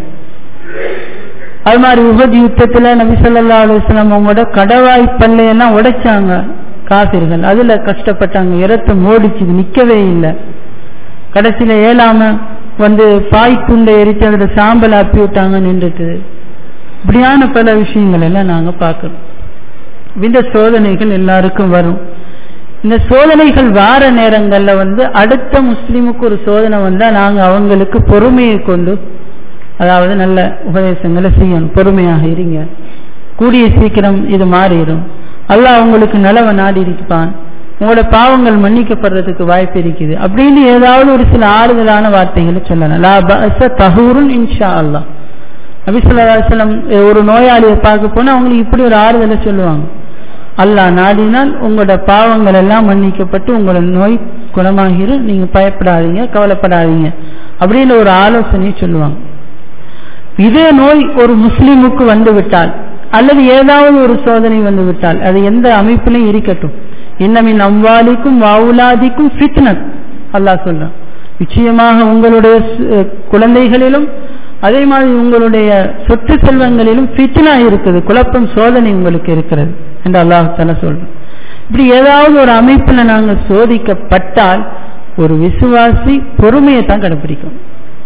A: அது மாதிரி உபதி யுத்தத்தில் நபி சொல்லா அலுவலாம் அவங்களோட கடவாய் பல்லையெல்லாம் உடைச்சாங்க காசிர்கள் அதுல கஷ்டப்பட்டாங்க இரத்தம் ஓடிச்சு நிக்கவே இல்லை கடைசியில ஏழாம வந்து பாய் துண்டை எரிச்சு அதோட சாம்பல் அப்பி விட்டாங்க நின்றுட்டு இப்படியான பல விஷயங்கள் எல்லாம் நாங்க பார்க்கிறோம் இந்த சோதனைகள் எல்லாருக்கும் வரும் இந்த சோதனைகள் வார நேரங்கள்ல வந்து அடுத்த முஸ்லீமுக்கு ஒரு சோதனை வந்தா நாங்க அவங்களுக்கு பொறுமையை கொண்டு அதாவது நல்ல உபதேசங்களை செய்யணும் பொறுமையாக இருங்க கூடிய சீக்கிரம் இது மாறிடும் அல்லாஹ் அவங்களுக்கு நலவை நாடி இருப்பான் உங்களோட பாவங்கள் மன்னிக்கப்படுறதுக்கு வாய்ப்பு இருக்குது அப்படின்னு ஏதாவது ஒரு சில ஆறுதலான வார்த்தைகளை சொல்லலாம் லா பஅஸ தஹூருன் இன்ஷா அல்லாஹ் நபி ஸல்லல்லாஹு அலைஹி வஸல்லம் ஒரு நோயாளியை பார்க்க போனா அவங்களுக்கு இப்படி ஒரு ஆறுதலை சொல்லுவாங்க அல்லாஹ் நாடினால் உங்களோட பாவங்கள் எல்லாம் மன்னிக்கப்பட்டு உங்களோட நோய் குணமாகிரும் நீங்க பயப்படாதீங்க கவலைப்படாதீங்க அப்படின்னு ஒரு ஆலோசனையை சொல்லுவாங்க இதே நோய் ஒரு முஸ்லீமுக்கு வந்து விட்டால் அல்லது ஏதாவது ஒரு சோதனை வந்து விட்டால் அது எந்த அமைப்பிலையும் இருக்கட்டும் இன்னமின் அம்வாலிக்கும் வாவுலாதிக்கும் ஃபித்னத் அல்லாஹ் சொல்றான் நிச்சயமாக உங்களுடைய குழந்தைகளிலும் அதே மாதிரி உங்களுடைய சொத்து செல்வங்களிலும் ஃபித்னா இருக்குது குழப்பம் சோதனை உங்களுக்கு இருக்கிறது என்று அல்லாஹால சொல்றோம் இப்படி ஏதாவது ஒரு அமைப்புல நாங்க சோதிக்கப்பட்டால் ஒரு விசுவாசி பொறுமையை தான் கடைபிடிக்கும்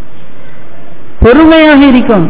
A: பொறுமையாக இருக்கும்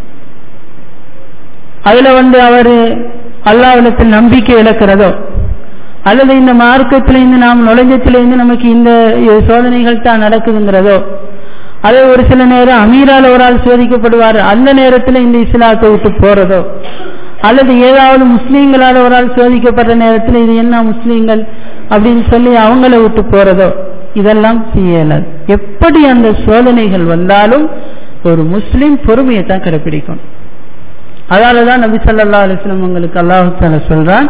A: அதுல வந்து அவரு அல்லாவிடத்தில் நம்பிக்கை இழக்கிறதோ அல்லது இந்த மார்க்கத்திலிருந்து நாம் நுழைஞ்சத்திலிருந்து நமக்கு இந்த சோதனைகள் தான் நடக்குதுங்கிறதோ அது ஒரு சில நேரம் அமீரால் ஒரு ஆள் சோதிக்கப்படுவார் அந்த நேரத்தில் இந்த இஸ்லாத்தை விட்டு போறதோ அல்லது ஏதாவது முஸ்லீம்களால் ஒரு ஆள் சோதிக்கப்படுற நேரத்தில் இது என்ன முஸ்லீம்கள் அப்படின்னு சொல்லி அவங்கள விட்டு போறதோ இதெல்லாம் செய்யலாது எப்படி அந்த சோதனைகள் வந்தாலும் ஒரு முஸ்லீம் பொறுமையை தான் கடைபிடிக்கும் அதால தான் நபி சல்லா அலிஸ்லாம் உங்களுக்கு அல்லாஹால சொல்றான்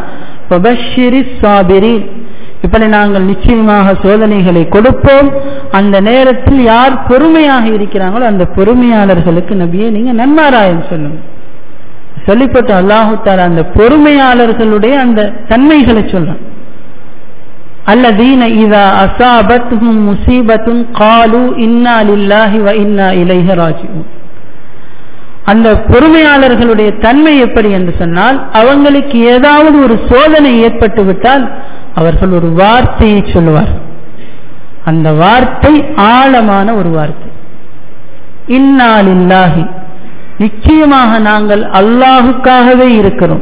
A: இப்படி நாங்கள் நிச்சயமாக சோதனைகளை கொடுப்போம் அந்த நேரத்தில் யார் பொறுமையாக இருக்கிறாங்களோ அந்த பொறுமையாளர்களுக்கு நபியை நீங்க நன்மாராயம் சொல்லுங்க சொல்லிப்பட்டு அல்லாஹு தாலா அந்த பொறுமையாளர்களுடைய அந்த தன்மைகளை சொல்றான் الذين إذا أصابتهم مصيبة قالوا إنا لله وإنا إليه راجعون அந்த பொறுமையாளர்களுடைய தன்மை எப்படி என்று சொன்னால் அவங்களுக்கு ஏதாவது ஒரு சோதனை ஏற்பட்டு விட்டால் அவர்கள் ஒரு வார்த்தையை சொல்லுவார் அந்த வார்த்தை ஆழமான ஒரு வார்த்தை இன்னாலில்லாஹி நிச்சயமாக நாங்கள் அல்லாஹுக்காகவே இருக்கிறோம்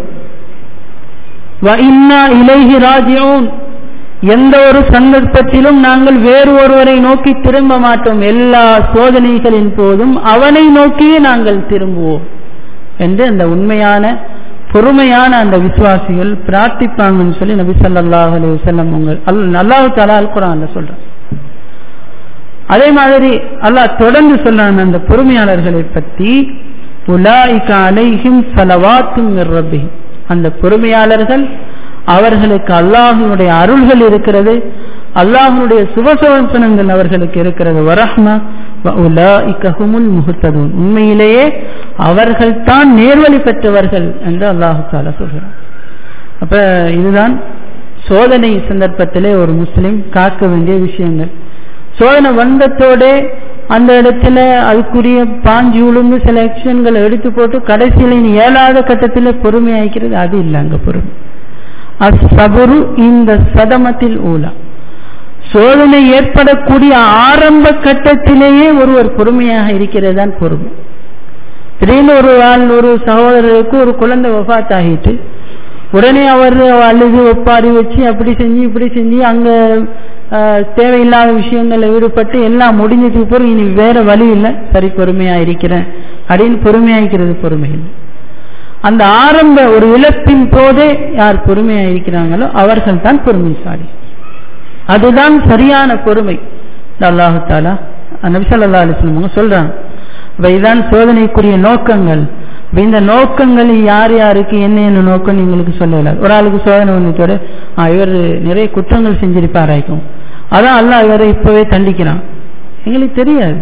A: இன்னா இலைஹி ராஜியோன் எந்த ஒரு சந்தர்ப்பத்திலும் நாங்கள் வேறு ஒருவரை நோக்கி திரும்ப மாட்டோம் எல்லா சோதனைகளின் போதும் அவனை நோக்கியே நாங்கள் திரும்புவோம் என்று அந்த உண்மையான பொறுமையான அந்த விசுவாசிகள் பிரார்த்திப்பாங்கன்னு சொல்லி நபி சல்லாஹ் அலி வல்லம் உங்கள் அல்லாஹு தாலா அல் குரான் சொல்றான் அதே மாதிரி அல்லாஹ் தொடர்ந்து சொல்றான் அந்த பொறுமையாளர்களை பற்றி உலாய்க அலைஹிம் சலவாத்தும் ரப்பி அந்த பொறுமையாளர்கள் அவர்களுக்கு அல்லாஹனுடைய அருள்கள் இருக்கிறது அல்லாஹனுடைய சுபசோசனங்கள் அவர்களுக்கு இருக்கிறது வரஹ்மா முகத்ததும் உண்மையிலேயே அவர்கள் தான் நேர்வழி பெற்றவர்கள் என்று அல்லாஹு தாலா சொல்கிறார் அப்ப இதுதான் சோதனை சந்தர்ப்பத்திலே ஒரு முஸ்லிம் காக்க வேண்டிய விஷயங்கள் சோதனை வந்தத்தோட அந்த இடத்துல அதுக்குரிய பாஞ்சு உளுந்து சில ஆக்ஷன்களை எடுத்து போட்டு கடைசியில் இனி ஏழாத கட்டத்தில் பொறுமையாக்கிறது அது இல்லை அங்க பொறுமை அசபுரு இந்த சதமத்தில் ஊலா சோதனை ஏற்படக்கூடிய ஆரம்ப கட்டத்திலேயே ஒருவர் பொறுமையாக இருக்கிறது தான் பொறுமை திடீர்னு ஒரு ஆள் ஒரு சகோதரருக்கு ஒரு குழந்தை வஃத் ஆகிட்டு உடனே அவர் அழுது ஒப்பாரி வச்சு அப்படி செஞ்சு இப்படி செஞ்சு அங்க தேவையில்லாத விஷயங்களில் ஈடுபட்டு எல்லாம் முடிஞ்சதுக்கு பிறகு இனி வேற வழி இல்லை சரி பொறுமையா இருக்கிறேன் அப்படின்னு பொறுமையாக்கிறது பொறுமை இல்லை அந்த ஆரம்ப ஒரு இழப்பின் போதே யார் பொறுமையா இருக்கிறாங்களோ அவர்கள் தான் பொறுமைசாலி அதுதான் சரியான பொறுமை அல்லாஹு தாலா நபிசல்லா அலிஸ்லமங்க சொல்றாங்க இதான் சோதனைக்குரிய நோக்கங்கள் இந்த நோக்கங்கள் யார் யாருக்கு என்ன என்ன நோக்கம் எங்களுக்கு சொல்லல ஒரு ஆளுக்கு சோதனை வந்துட்டோட இவர் நிறைய குற்றங்கள் செஞ்சிருப்பாராய்க்கும் அதான் அல்ல இவரை இப்பவே தண்டிக்கிறான் எங்களுக்கு தெரியாது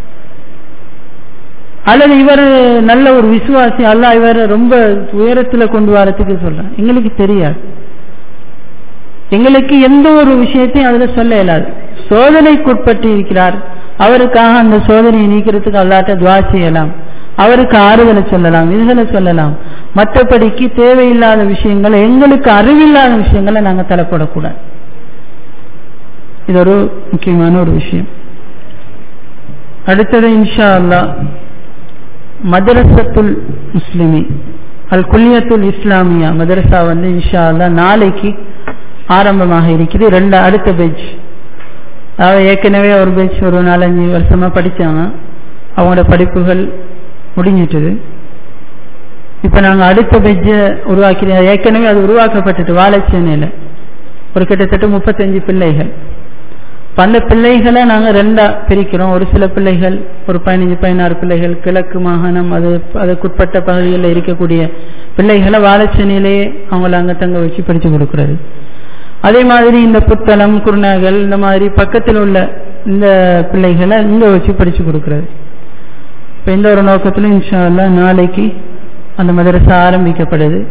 A: அல்லது இவர் நல்ல ஒரு விசுவாசி அல்ல இவர் ரொம்ப உயரத்துல கொண்டு வரத்துக்கு சொல்றான் எங்களுக்கு தெரியாது எங்களுக்கு எந்த ஒரு விஷயத்தையும் அதுல சொல்ல இயலாது சோதனைக்குட்பட்டு இருக்கிறார் அவருக்காக அந்த சோதனையை நீக்கிறதுக்கு அல்லாட்ட துவா செய்யலாம் அவருக்கு ஆறுதலை சொல்லலாம் இதுகளை சொல்லலாம் மற்றபடிக்கு தேவையில்லாத விஷயங்களை எங்களுக்கு அறிவில்லாத விஷயங்களை நாங்க தலைப்படக்கூடாது இது ஒரு முக்கியமான ஒரு விஷயம் அடுத்தது இன்ஷா அல்லா மதரசத்துல் முஸ்லிமி அல் குல்லியத்துல் இஸ்லாமியா மதரசா வந்து இன்ஷா அல்லா நாளைக்கு ஆரம்பமாக இருக்குது ரெண்டு அடுத்த பேஜ் அதாவது ஏற்கனவே ஒரு பேஜ் ஒரு நாலஞ்சு வருஷமா படிச்சாங்க அவங்களோட படிப்புகள் முடிஞ்சிட்டது இப்ப நாங்க அடுத்த பெஜ்ஜை உருவாக்கி ஏற்கனவே அது உருவாக்கப்பட்டுட்டு வாழைச்சேனையில ஒரு கிட்டத்தட்ட முப்பத்தஞ்சு பிள்ளைகள் அந்த பிள்ளைகளை நாங்க ரெண்டா பிரிக்கிறோம் ஒரு சில பிள்ளைகள் ஒரு பதினஞ்சு பதினாறு பிள்ளைகள் கிழக்கு மாகாணம் அது அதுக்குட்பட்ட பகுதிகளில் இருக்கக்கூடிய பிள்ளைகளை வாழைச்சேனையிலேயே அவங்கள அங்க தங்க வச்சு படிச்சு கொடுக்கறது அதே மாதிரி இந்த புத்தளம் குருநாகல் இந்த மாதிரி பக்கத்தில் உள்ள இந்த பிள்ளைகளை இங்க வச்சு படிச்சு கொடுக்கறது இப்போ இந்த ஒரு நோக்கத்தில் இன்ஷா அல்லா நாளைக்கு அந்த மதரசா ஆரம்பிக்கப்படுது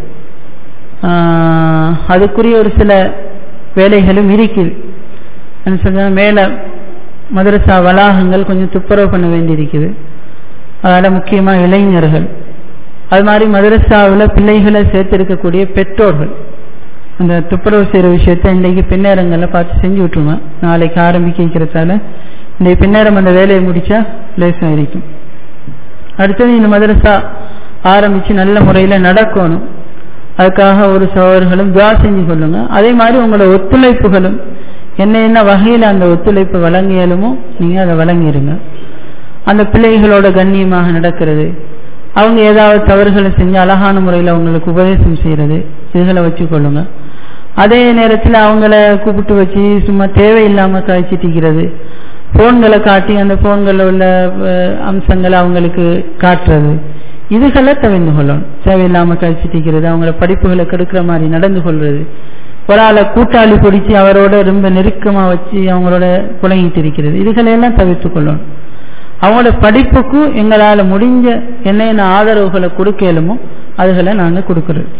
A: அதுக்குரிய ஒரு சில வேலைகளும் இருக்குது சொன்னால் மேலே மதரசா வளாகங்கள் கொஞ்சம் துப்புரவு பண்ண வேண்டியிருக்குது அதனால் முக்கியமாக இளைஞர்கள் அது மாதிரி மதரசாவில் பிள்ளைகளை சேர்த்திருக்கக்கூடிய பெற்றோர்கள் அந்த துப்புரவு செய்கிற விஷயத்த இன்றைக்கு பின்னேரங்களில் பார்த்து செஞ்சு விட்டுருங்க நாளைக்கு ஆரம்பிக்க வைக்கிறதால இன்றைக்கு பின்னேரம் அந்த வேலையை முடித்தா லேசாக இருக்கும் அடுத்தது இந்த மதரசா ஆரம்பித்து நல்ல முறையில் நடக்கணும் அதுக்காக ஒரு சோழர்களும் துவா செஞ்சு கொள்ளுங்க அதே மாதிரி உங்களோட ஒத்துழைப்புகளும் என்ன என்ன வகையில் அந்த ஒத்துழைப்பு வழங்கியாலுமோ நீங்கள் அதை வழங்கிடுங்க அந்த பிள்ளைகளோட கண்ணியமாக நடக்கிறது அவங்க ஏதாவது தவறுகளை செஞ்சு அழகான முறையில் அவங்களுக்கு உபதேசம் செய்கிறது இதுகளை வச்சு கொள்ளுங்க அதே நேரத்தில் அவங்கள கூப்பிட்டு வச்சு சும்மா தேவையில்லாமல் காய்ச்சிட்டிக்கிறது ஃபோன்களை காட்டி அந்த ஃபோன்களில் உள்ள அம்சங்களை அவங்களுக்கு காட்டுறது இதுகளை தவிர்ந்து கொள்ளணும் தேவையில்லாமல் கழிச்சிட்டிக்கிறது அவங்கள படிப்புகளை கெடுக்கிற மாதிரி நடந்து கொள்வது ஒரு ஆளை கூட்டாளி பிடிச்சி அவரோட ரொம்ப நெருக்கமாக வச்சு அவங்களோட புழங்கிட்டு இருக்கிறது இதுகளையெல்லாம் தவிர்த்து கொள்ளணும் அவங்களோட படிப்புக்கும் எங்களால் முடிஞ்ச என்னென்ன ஆதரவுகளை கொடுக்கலுமோ அதுகளை நாங்கள் கொடுக்கறது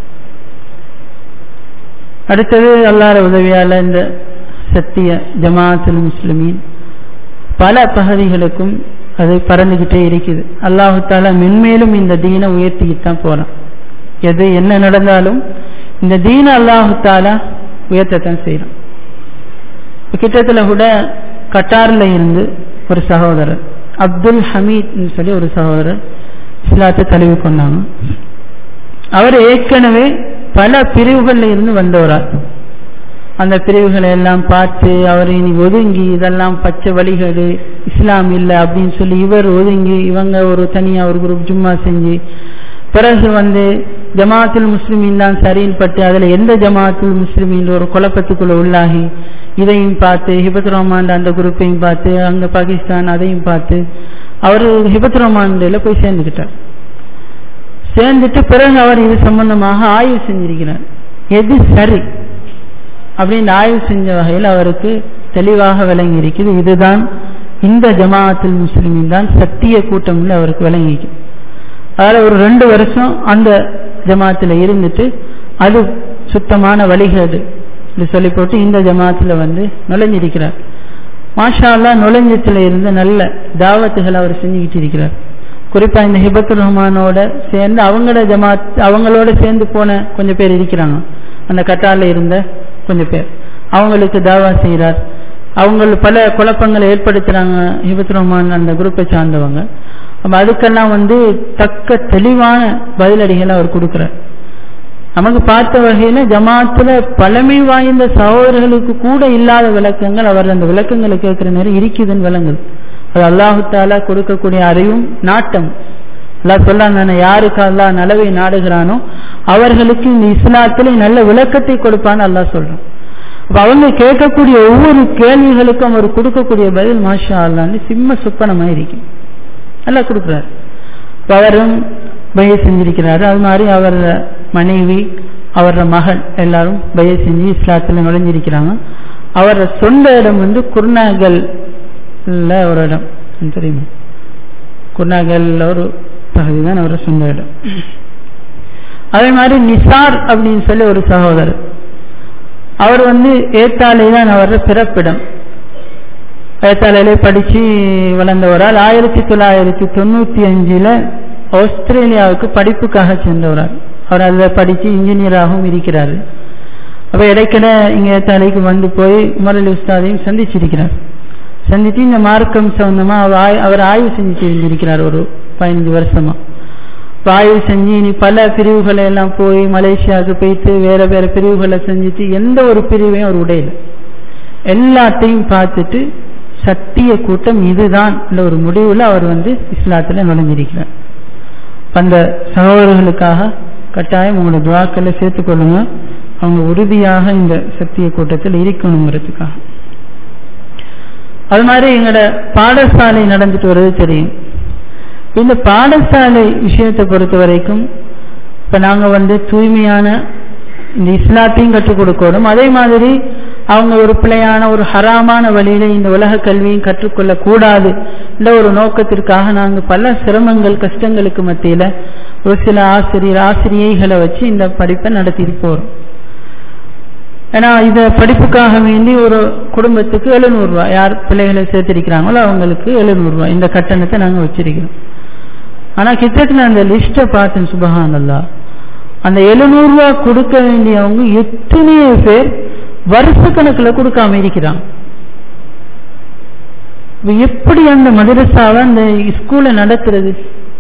A: அடுத்தது அல்லார உதவியால் இந்த சத்திய ஜமாத்துல் முஸ்லிமீன் பல பகுதிகளுக்கும் அது பறந்துகிட்டே இருக்குது அல்லாஹு தாலா மென்மேலும் இந்த தீனை உயர்த்திக்கிட்டு தான் போறான் எது என்ன நடந்தாலும் இந்த தீன அல்லாஹு தாலா உயர்த்தத்தான் செய்யறான் கிட்டத்தில் கூட கட்டாரில் இருந்து ஒரு சகோதரர் அப்துல் ஹமீத் சொல்லி ஒரு சகோதரர் இஸ்லாத்தை தழுவி கொண்டாங்க அவர் ஏற்கனவே பல பிரிவுகளில் இருந்து வந்தவரார் அந்த பிரிவுகளை எல்லாம் பார்த்து அவர் இனி ஒதுங்கி இதெல்லாம் பச்சை வழிகள் இஸ்லாம் இல்லை அப்படின்னு சொல்லி இவர் ஒதுங்கி இவங்க ஒரு தனியா ஒரு குரூப் ஜும்மா செஞ்சு பிறகு வந்து ஜமாத்துல் முஸ்லிமின் தான் சரின்னு பட்டு அதுல எந்த ஜமாத்துல் முஸ்லிமின் ஒரு குழப்பத்துக்குள்ள உள்ளாகி இதையும் பார்த்து ஹிபத் ரஹ்மான் அந்த குரூப்பையும் பார்த்து அங்க பாகிஸ்தான் அதையும் பார்த்து அவர் ஹிபத் ரஹ்மான்ல போய் சேர்ந்துக்கிட்டார் சேர்ந்துட்டு பிறகு அவர் இது சம்பந்தமாக ஆய்வு செஞ்சிருக்கிறார் எது சரி அப்படின்னு ஆய்வு செஞ்ச வகையில் அவருக்கு தெளிவாக விளங்கி இருக்குது இதுதான் இந்த ஜமாஅத்துல் முஸ்லிமின் தான் சத்திய கூட்டம்னு அவருக்கு விளங்கிக்கு அதில் ஒரு ரெண்டு வருஷம் அந்த ஜமாத்தில் இருந்துட்டு அது சுத்தமான வழிகேடு இப்படி சொல்லி போட்டு இந்த ஜமாத்தில் வந்து நுழைஞ்சிருக்கிறார் மாஷா அல்லா நுழைஞ்சத்தில் இருந்து நல்ல தாவத்துகளை அவர் செஞ்சுக்கிட்டு இருக்கிறார் குறிப்பா இந்த ஹிபத்துர் ரஹ்மானோட சேர்ந்து அவங்களோட ஜமாத் அவங்களோட சேர்ந்து போன கொஞ்சம் பேர் இருக்கிறாங்க அந்த கட்டால இருந்த கொஞ்சம் பேர் அவங்களுக்கு தாவா செய்கிறார் அவங்க பல குழப்பங்களை ஏற்படுத்துறாங்க ஹிபத் ரஹ்மான் அந்த குரூப்பை சார்ந்தவங்க அப்ப அதுக்கெல்லாம் வந்து தக்க தெளிவான பதிலடிகளை அவர் கொடுக்கிறார் நமக்கு பார்த்த வகையில ஜமாத்துல பழமை வாய்ந்த சகோதரர்களுக்கு கூட இல்லாத விளக்கங்கள் அவர் அந்த விளக்கங்களை கேட்கிற நேரம் இருக்குதுன்னு விளங்குது அது அல்லாஹு தாலா கொடுக்கக்கூடிய அறிவும் நாட்டம் அல்லாஹ் சொல்லாங்க யாருக்கு அல்லாஹ் நலவை நாடுகிறானோ அவர்களுக்கு இந்த இஸ்லாத்திலே நல்ல விளக்கத்தை கொடுப்பான்னு அல்லாஹ் சொல்றான் அப்ப அவங்க கேட்கக்கூடிய ஒவ்வொரு கேள்விகளுக்கும் அவர் கொடுக்கக்கூடிய பதில் மாஷா அல்லான்னு சிம்ம சுப்பனமா இருக்கும் நல்லா கொடுக்குறாரு அவரும் பய செஞ்சிருக்கிறாரு அது மாதிரி அவர் மனைவி அவர மகன் எல்லாரும் பய செஞ்சு இஸ்லாத்தில் நுழைஞ்சிருக்கிறாங்க அவர சொந்த இடம் வந்து குர்நாகல் ஒரு இடம் தெரியுமா குர்நாகல்ல ஒரு பகுதி தான் அவர சொந்த இடம் அதே மாதிரி நிசார் அப்படின்னு சொல்லி ஒரு சகோதரர் அவர் வந்து ஏத்தாலை தான் அவர பிறப்பிடம் ஏத்தாலையிலே படிச்சு வளர்ந்தவரால் ஆயிரத்தி தொள்ளாயிரத்தி தொண்ணூத்தி அஞ்சுல ஆஸ்திரேலியாவுக்கு படிப்புக்காக சென்றவரால் அவர் அதில் படித்து இன்ஜினியராகவும் இருக்கிறார் அப்போ இடைக்கிட இங்கே தலைக்கு வந்து போய் உமரலி உஸ்தாதையும் சந்திச்சிருக்கிறார் சந்தித்து இந்த மார்க்கம் சம்பந்தமாக அவர் ஆய்வு செஞ்சு தெரிஞ்சிருக்கிறார் ஒரு பதினஞ்சு வருஷமா ஆய்வு செஞ்சு இனி பல பிரிவுகளை எல்லாம் போய் மலேசியாவுக்கு போயிட்டு வேற வேற பிரிவுகளை செஞ்சுட்டு எந்த ஒரு பிரிவையும் அவர் உடையல எல்லாத்தையும் பார்த்துட்டு சத்திய கூட்டம் இதுதான் என்ற ஒரு முடிவில் அவர் வந்து இஸ்லாத்தில் நுழைஞ்சிருக்கிறார் அந்த சகோதரர்களுக்காக கட்டாயம் உங்களோட துவாக்களை சேர்த்துக்கொள்ளுங்க அவங்க உறுதியாக இந்த சத்திய கூட்டத்தில் இருக்கணுங்கிறதுக்காக அது மாதிரி எங்களோட பாடசாலை நடந்துட்டு வருது தெரியும் இந்த பாடசாலை விஷயத்தை பொறுத்த வரைக்கும் இப்ப நாங்க வந்து தூய்மையான இந்த இஸ்லாத்தையும் கற்றுக் கொடுக்கணும் அதே மாதிரி அவங்க ஒரு பிழையான ஒரு ஹராமான வழியில இந்த உலக கல்வியும் கற்றுக்கொள்ள கூடாது என்ற ஒரு நோக்கத்திற்காக நாங்கள் பல சிரமங்கள் கஷ்டங்களுக்கு மத்தியில ஒரு சில ஆசிரியர் ஆசிரியைகளை வச்சு இந்த படிப்பை நடத்திட்டு போறோம் ஏன்னா இத படிப்புக்காக வேண்டி ஒரு குடும்பத்துக்கு எழுநூறு ரூபாய் யார் பிள்ளைகளை சேர்த்திருக்கிறாங்களோ அவங்களுக்கு எழுநூறு ரூபாய் இந்த கட்டணத்தை நாங்க வச்சிருக்கிறோம் ஆனா கிட்டத்தட்ட அந்த லிஸ்ட பார்த்தேன் சுபஹானல்லா அந்த எழுநூறு ரூபாய் கொடுக்க வேண்டியவங்க எத்தனையோ பேர் வருஷ கணக்குல கொடுக்காம இருக்கிறாங்க எப்படி அந்த மதரசாவை அந்த ஸ்கூலை நடத்துறது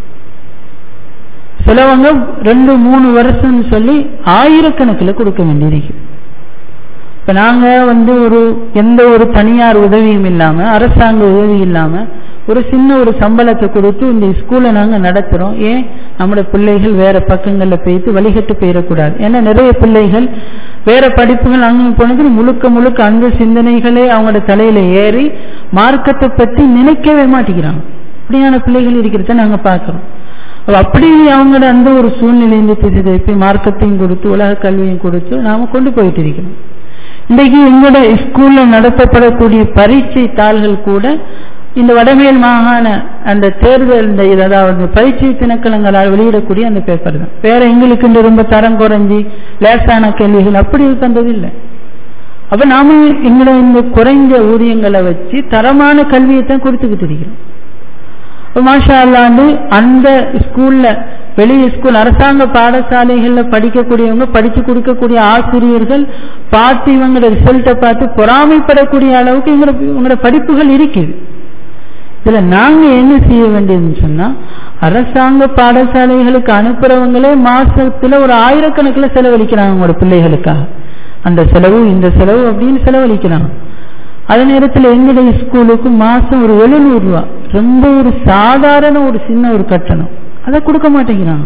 A: சிலவங்க ரெண்டு மூணு வருஷம் சொல்லி ஆயிரக்கணக்கில் கொடுக்க வேண்டியிருக்கு இப்ப நாங்க வந்து ஒரு எந்த ஒரு தனியார் உதவியும் இல்லாம அரசாங்க உதவி இல்லாம ஒரு சின்ன ஒரு சம்பளத்தை கொடுத்து இந்த ஸ்கூலை நாங்க நடத்துறோம் ஏன் நம்மளோட பிள்ளைகள் வேற பக்கங்கள்ல போயிட்டு வழிகட்டு போயிடக்கூடாது ஏன்னா நிறைய பிள்ளைகள் வேற படிப்புகள் அங்க போனது முழுக்க முழுக்க அந்த சிந்தனைகளே அவங்களோட தலையில ஏறி மார்க்கத்தை பத்தி நினைக்கவே மாட்டேங்கிறாங்க அப்படியான பிள்ளைகள் இருக்கிறத நாங்க பாக்குறோம் அப்படி அவங்களோட அந்த ஒரு சூழ்நிலையிலிருந்து திசை திருப்பி மார்க்கத்தையும் கொடுத்து உலக கல்வியும் கொடுத்து நாம கொண்டு போயிட்டு இருக்கிறோம் இன்றைக்கு எங்களோட ஸ்கூல்ல நடத்தப்படக்கூடிய பரீட்சை தாள்கள் கூட இந்த வடமேல் மாகாண அந்த தேர்தல் இந்த அதாவது பரீட்சை திணைக்களங்களால் வெளியிடக்கூடிய அந்த பேப்பர் தான் வேற எங்களுக்கு ரொம்ப தரம் குறைஞ்சி லேசான கேள்விகள் அப்படி இருக்கின்றது இல்லை அப்ப நாம எங்களோட இந்த குறைஞ்ச ஊதியங்களை வச்சு தரமான கல்வியை தான் கொடுத்துக்கிட்டு இருக்கிறோம் மாஷா அல்லாண்டு அந்த ஸ்கூல்ல வெளிய ஸ்கூல் அரசாங்க பாடசாலைகள்ல படிக்கக்கூடியவங்க படிச்சு கொடுக்கக்கூடிய ஆசிரியர்கள் பார்த்து இவங்களோட ரிசல்ட்டை பார்த்து பொறாமைப்படக்கூடிய அளவுக்கு இவங்களோட இவங்களோட படிப்புகள் இருக்குது இதுல நாங்க என்ன செய்ய வேண்டியதுன்னு சொன்னா அரசாங்க பாடசாலைகளுக்கு அனுப்புறவங்களே மாசத்துல ஒரு ஆயிரக்கணக்கில் செலவழிக்கிறாங்க உங்களோட பிள்ளைகளுக்காக அந்த செலவு இந்த செலவு அப்படின்னு செலவழிக்கிறாங்க அதே நேரத்தில் எங்களுடைய ஸ்கூலுக்கு மாசம் ஒரு எழுநூறு ரூபா ரொம்ப ஒரு சாதாரண ஒரு சின்ன ஒரு கட்டணம் அதை கொடுக்க மாட்டேங்கிறாங்க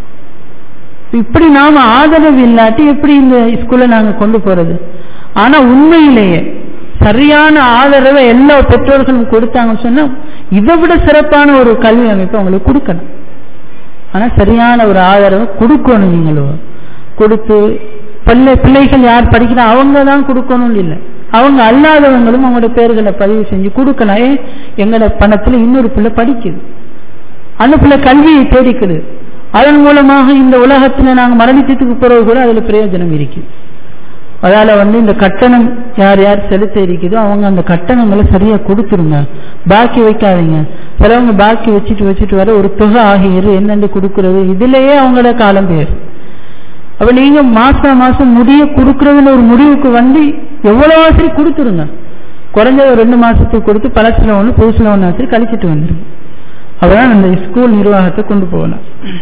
A: இப்படி நாம ஆதரவு இல்லாட்டி எப்படி இந்த ஸ்கூலை நாங்க கொண்டு போறது ஆனா உண்மையிலேயே சரியான ஆதரவை எல்லா பெற்றோர்களும் கொடுத்தாங்கன்னு சொன்னா இதை விட சிறப்பான ஒரு கல்வி அமைப்பு அவங்களுக்கு கொடுக்கணும் ஆனா சரியான ஒரு ஆதரவை கொடுக்கணும் நீங்களும் கொடுத்து பிள்ளை பிள்ளைகள் யார் படிக்கிறா அவங்க தான் கொடுக்கணும்னு இல்லை அவங்க அல்லாதவங்களும் அவங்களோட பேர்களை பதிவு செஞ்சு கொடுக்கலாம் ஏன் எங்களோட பணத்துல இன்னொரு பிள்ளை படிக்குது அந்த பிள்ளை கல்வியை தேடிக்குது அதன் மூலமாக இந்த உலகத்தில் நாங்கள் மரணிச்சதுக்கு பிறகு கூட அதில் பிரயோஜனம் இருக்குது அதால வந்து இந்த கட்டணம் யார் யார் செலுத்த இருக்குதோ அவங்க அந்த கட்டணங்களை சரியா கொடுத்துருங்க பாக்கி வைக்காதீங்க சிலவங்க பாக்கி வச்சுட்டு வச்சுட்டு வர ஒரு தொகை ஆகியது என்னென்று கொடுக்கறது இதுலயே அவங்களோட காலம் பேர் அப்ப நீங்க மாசம் மாசம் முடிய கொடுக்கறதுல ஒரு முடிவுக்கு வந்து எவ்வளவு ஆசை கொடுத்துருங்க குறைஞ்ச ஒரு ரெண்டு மாசத்துக்கு கொடுத்து பழசுல ஒன்று புதுசுல ஒன்று ஆசை கழிச்சிட்டு வந்துருங்க அப்பதான் அந்த ஸ்கூல் நிர்வாகத்தை கொண்டு போகலாம்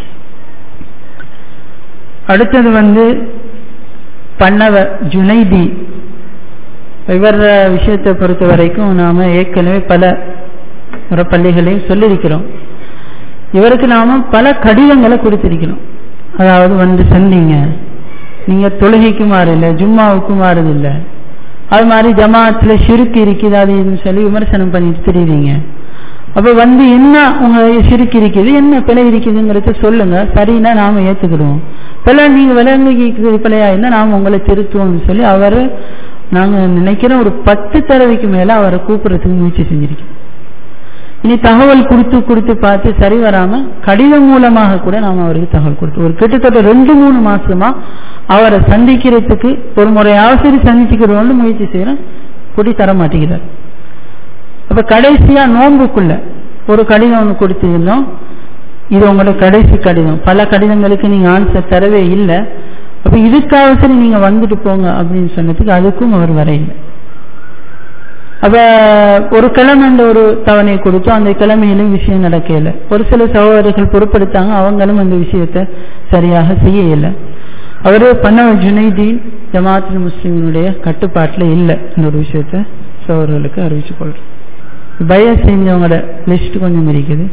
A: அடுத்தது வந்து பண்ணவ ஜுனைதி இவர் விஷயத்தை பொறுத்த வரைக்கும் நாம ஏற்கனவே பல பள்ளிகளையும் சொல்லியிருக்கிறோம் இவருக்கு நாம பல கடிதங்களை கொடுத்திருக்கிறோம் அதாவது வந்து சொன்னீங்க நீங்க தொழுகைக்கு மாறல ஜும்மாவுக்கு மாறுதில்லை அது மாதிரி ஜமாத்துல சிறுக்கு இருக்குது அது இதுன்னு சொல்லி விமர்சனம் பண்ணிட்டு தெரியுறீங்க அப்ப வந்து என்ன உங்க சிறுக்கு இருக்குது என்ன பிழை இருக்குதுங்கிறத சொல்லுங்க சரின்னா நாம ஏத்துக்கிடுவோம் பிள்ளை நீங்க விலங்கு பிள்ளையா இருந்தா நாம உங்களை திருத்துவோம்னு சொல்லி அவரு நாங்க நினைக்கிறோம் ஒரு பத்து தடவைக்கு மேல அவரை கூப்பிடுறதுக்கு முயற்சி செஞ்சிருக்கோம் இனி தகவல் கொடுத்து கொடுத்து பார்த்து சரி வராம கடிதம் மூலமாக கூட நாம அவருக்கு தகவல் கொடுத்து ஒரு கிட்டத்தட்ட ரெண்டு மூணு மாசமா அவரை சந்திக்கிறதுக்கு ஒரு முறையாக சரி சந்திச்சுக்கிறோம்னு முயற்சி செய்யறோம் கொடி தர மாட்டேங்கிறார் அப்ப கடைசியா நோன்புக்குள்ள ஒரு கடிதம் ஒன்று கொடுத்திருந்தோம் இது உங்களோட கடைசி கடிதம் பல கடிதங்களுக்கு நீங்க ஆன்சர் தரவே இல்லை அப்ப இதுக்காக சரி நீங்க வந்துட்டு போங்க அப்படின்னு சொன்னதுக்கு அதுக்கும் அவர் வரையில்லை அப்ப ஒரு கிழமை அந்த ஒரு தவணையை கொடுத்தோம் அந்த கிழமையிலும் விஷயம் நடக்கல ஒரு சில சகோதரர்கள் பொறுப்படுத்தாங்க அவங்களும் அந்த விஷயத்த சரியாக செய்ய இயல அவரு பண்ண ஜுனைதீன் ஜமாத் முஸ்லிமினுடைய கட்டுப்பாட்டில் இல்லை இந்த ஒரு விஷயத்த சகோதரர்களுக்கு அறிவிச்சு கொள்றேன் பய செஞ்சவங்களோட லிஸ்ட் கொஞ்சம் இருக்குது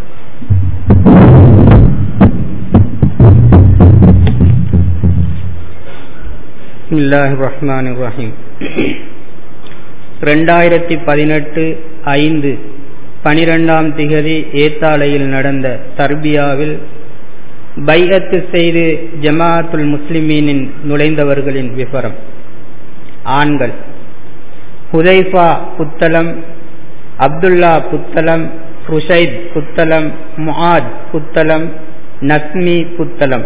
B: பிஸ்மில்லாஹி ரஹ்மான் ரஹீம் ரெண்டாயிரத்தி பதினெட்டு ஐந்து பனிரெண்டாம் திகதி ஏத்தாலையில் நடந்த தர்பியாவில் பைஅத்து செய்து ஜமாத்துல் முஸ்லிமீனின் நுழைந்தவர்களின் விவரம் ஆண்கள் Hudhaifa Puttalam Abdulla Puttalam Rushaid Puttalam Muadh Puttalam Nasmi Puttalam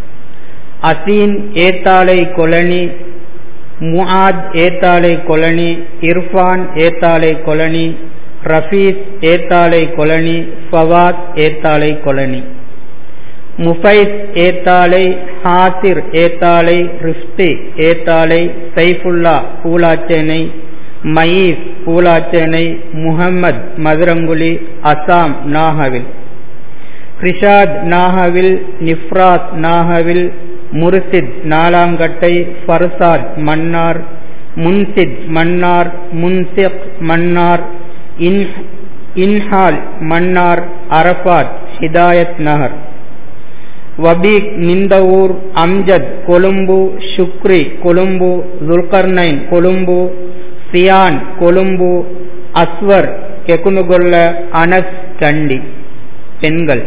B: Azeen Ethalai colony Muadh Ethalai colony Irfan Ethalai colony Rafees Ethalai colony Fawad Ethalai colony Mufais Ethalai Hasir Ethalai Rifthi Ethalai Saifulla Poolachenai Mayees Poolachenai Mohammed Madurankuli Azam Nagavil Rishad Nagavil Nifrath Nagavil Mursith Nalangattai Farsath Mannar Munsith Mannar Munsik Mannar இன் இன்ஹால் மன்னார் அரபாத் ஹிதாயத் நகர் வபீக் நிந்தவூர் அம்ஜத் கொழும்பு ஷுக்ரி கொழும்பு துல்கர்னைன் கொழும்பு சியான் கொழும்பு அஸ்வர் கெகுனுகொல்ல அனஸ் கண்டி பெண்கள்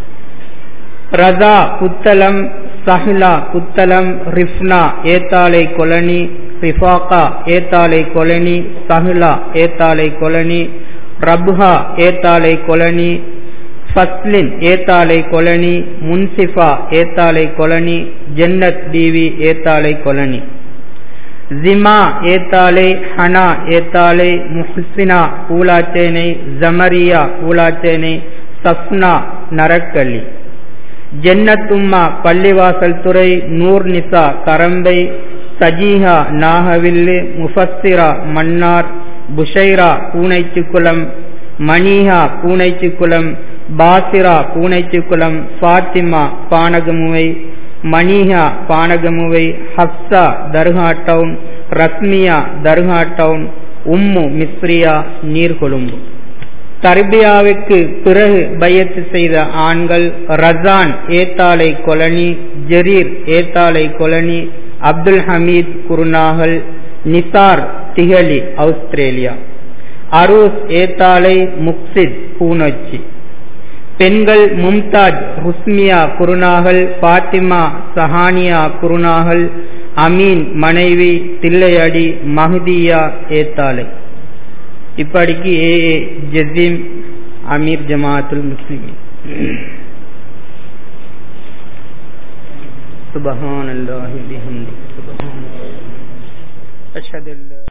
B: Ratha Puttalam Sahila Puttalam Rifna Ethalai colony Rifaka Ethalai colony Sahila Ethalai colony Rafha Ethalai colony Fasleen Ethalai colony Munsifa Ethalai colony Jannath TV Ethalai colony Jima Ethalai Hana Ethalai Muhsina Oolachenai Jamariya Oolachenai Safna Narakkalli Jannathumma Pallivasal Thurai Noor Nisa Karambai Sajeeha Nagavillu Mufassira Mannar Bushaira Poonaichukulam Maniha Poonaichukulam Basira Poonaichukulam Fathima Panagamuwa Maniha Panagamuwa Hafsa Dharga town Rasmiya Dharga town Ummu மிஸ்ரியா Negombo தர்பியாவுக்கு பிறகு பயத்து செய்த ஆண்கள் Rasan Ethalai colony Jareer Ethalai colony Abdul Hameed Kurunegala Nisar Dikali Australia Aroos Ethalai Muksith Poonochchi பெண்கள் மும்தாஜ் ஹுஸ்மியா குருநாகல் பாத்திமா சஹானியா குருநாகல் அமீன் மனைவி தில்லையடி மஹதியா ஏத்தாலை இப்படிக்கு ஏ ஏ ஜசீம் அமீர் ஜமாத்துல் முஸ்லிமின் سبحان الله بحمده سبحان الله أشهد أن لا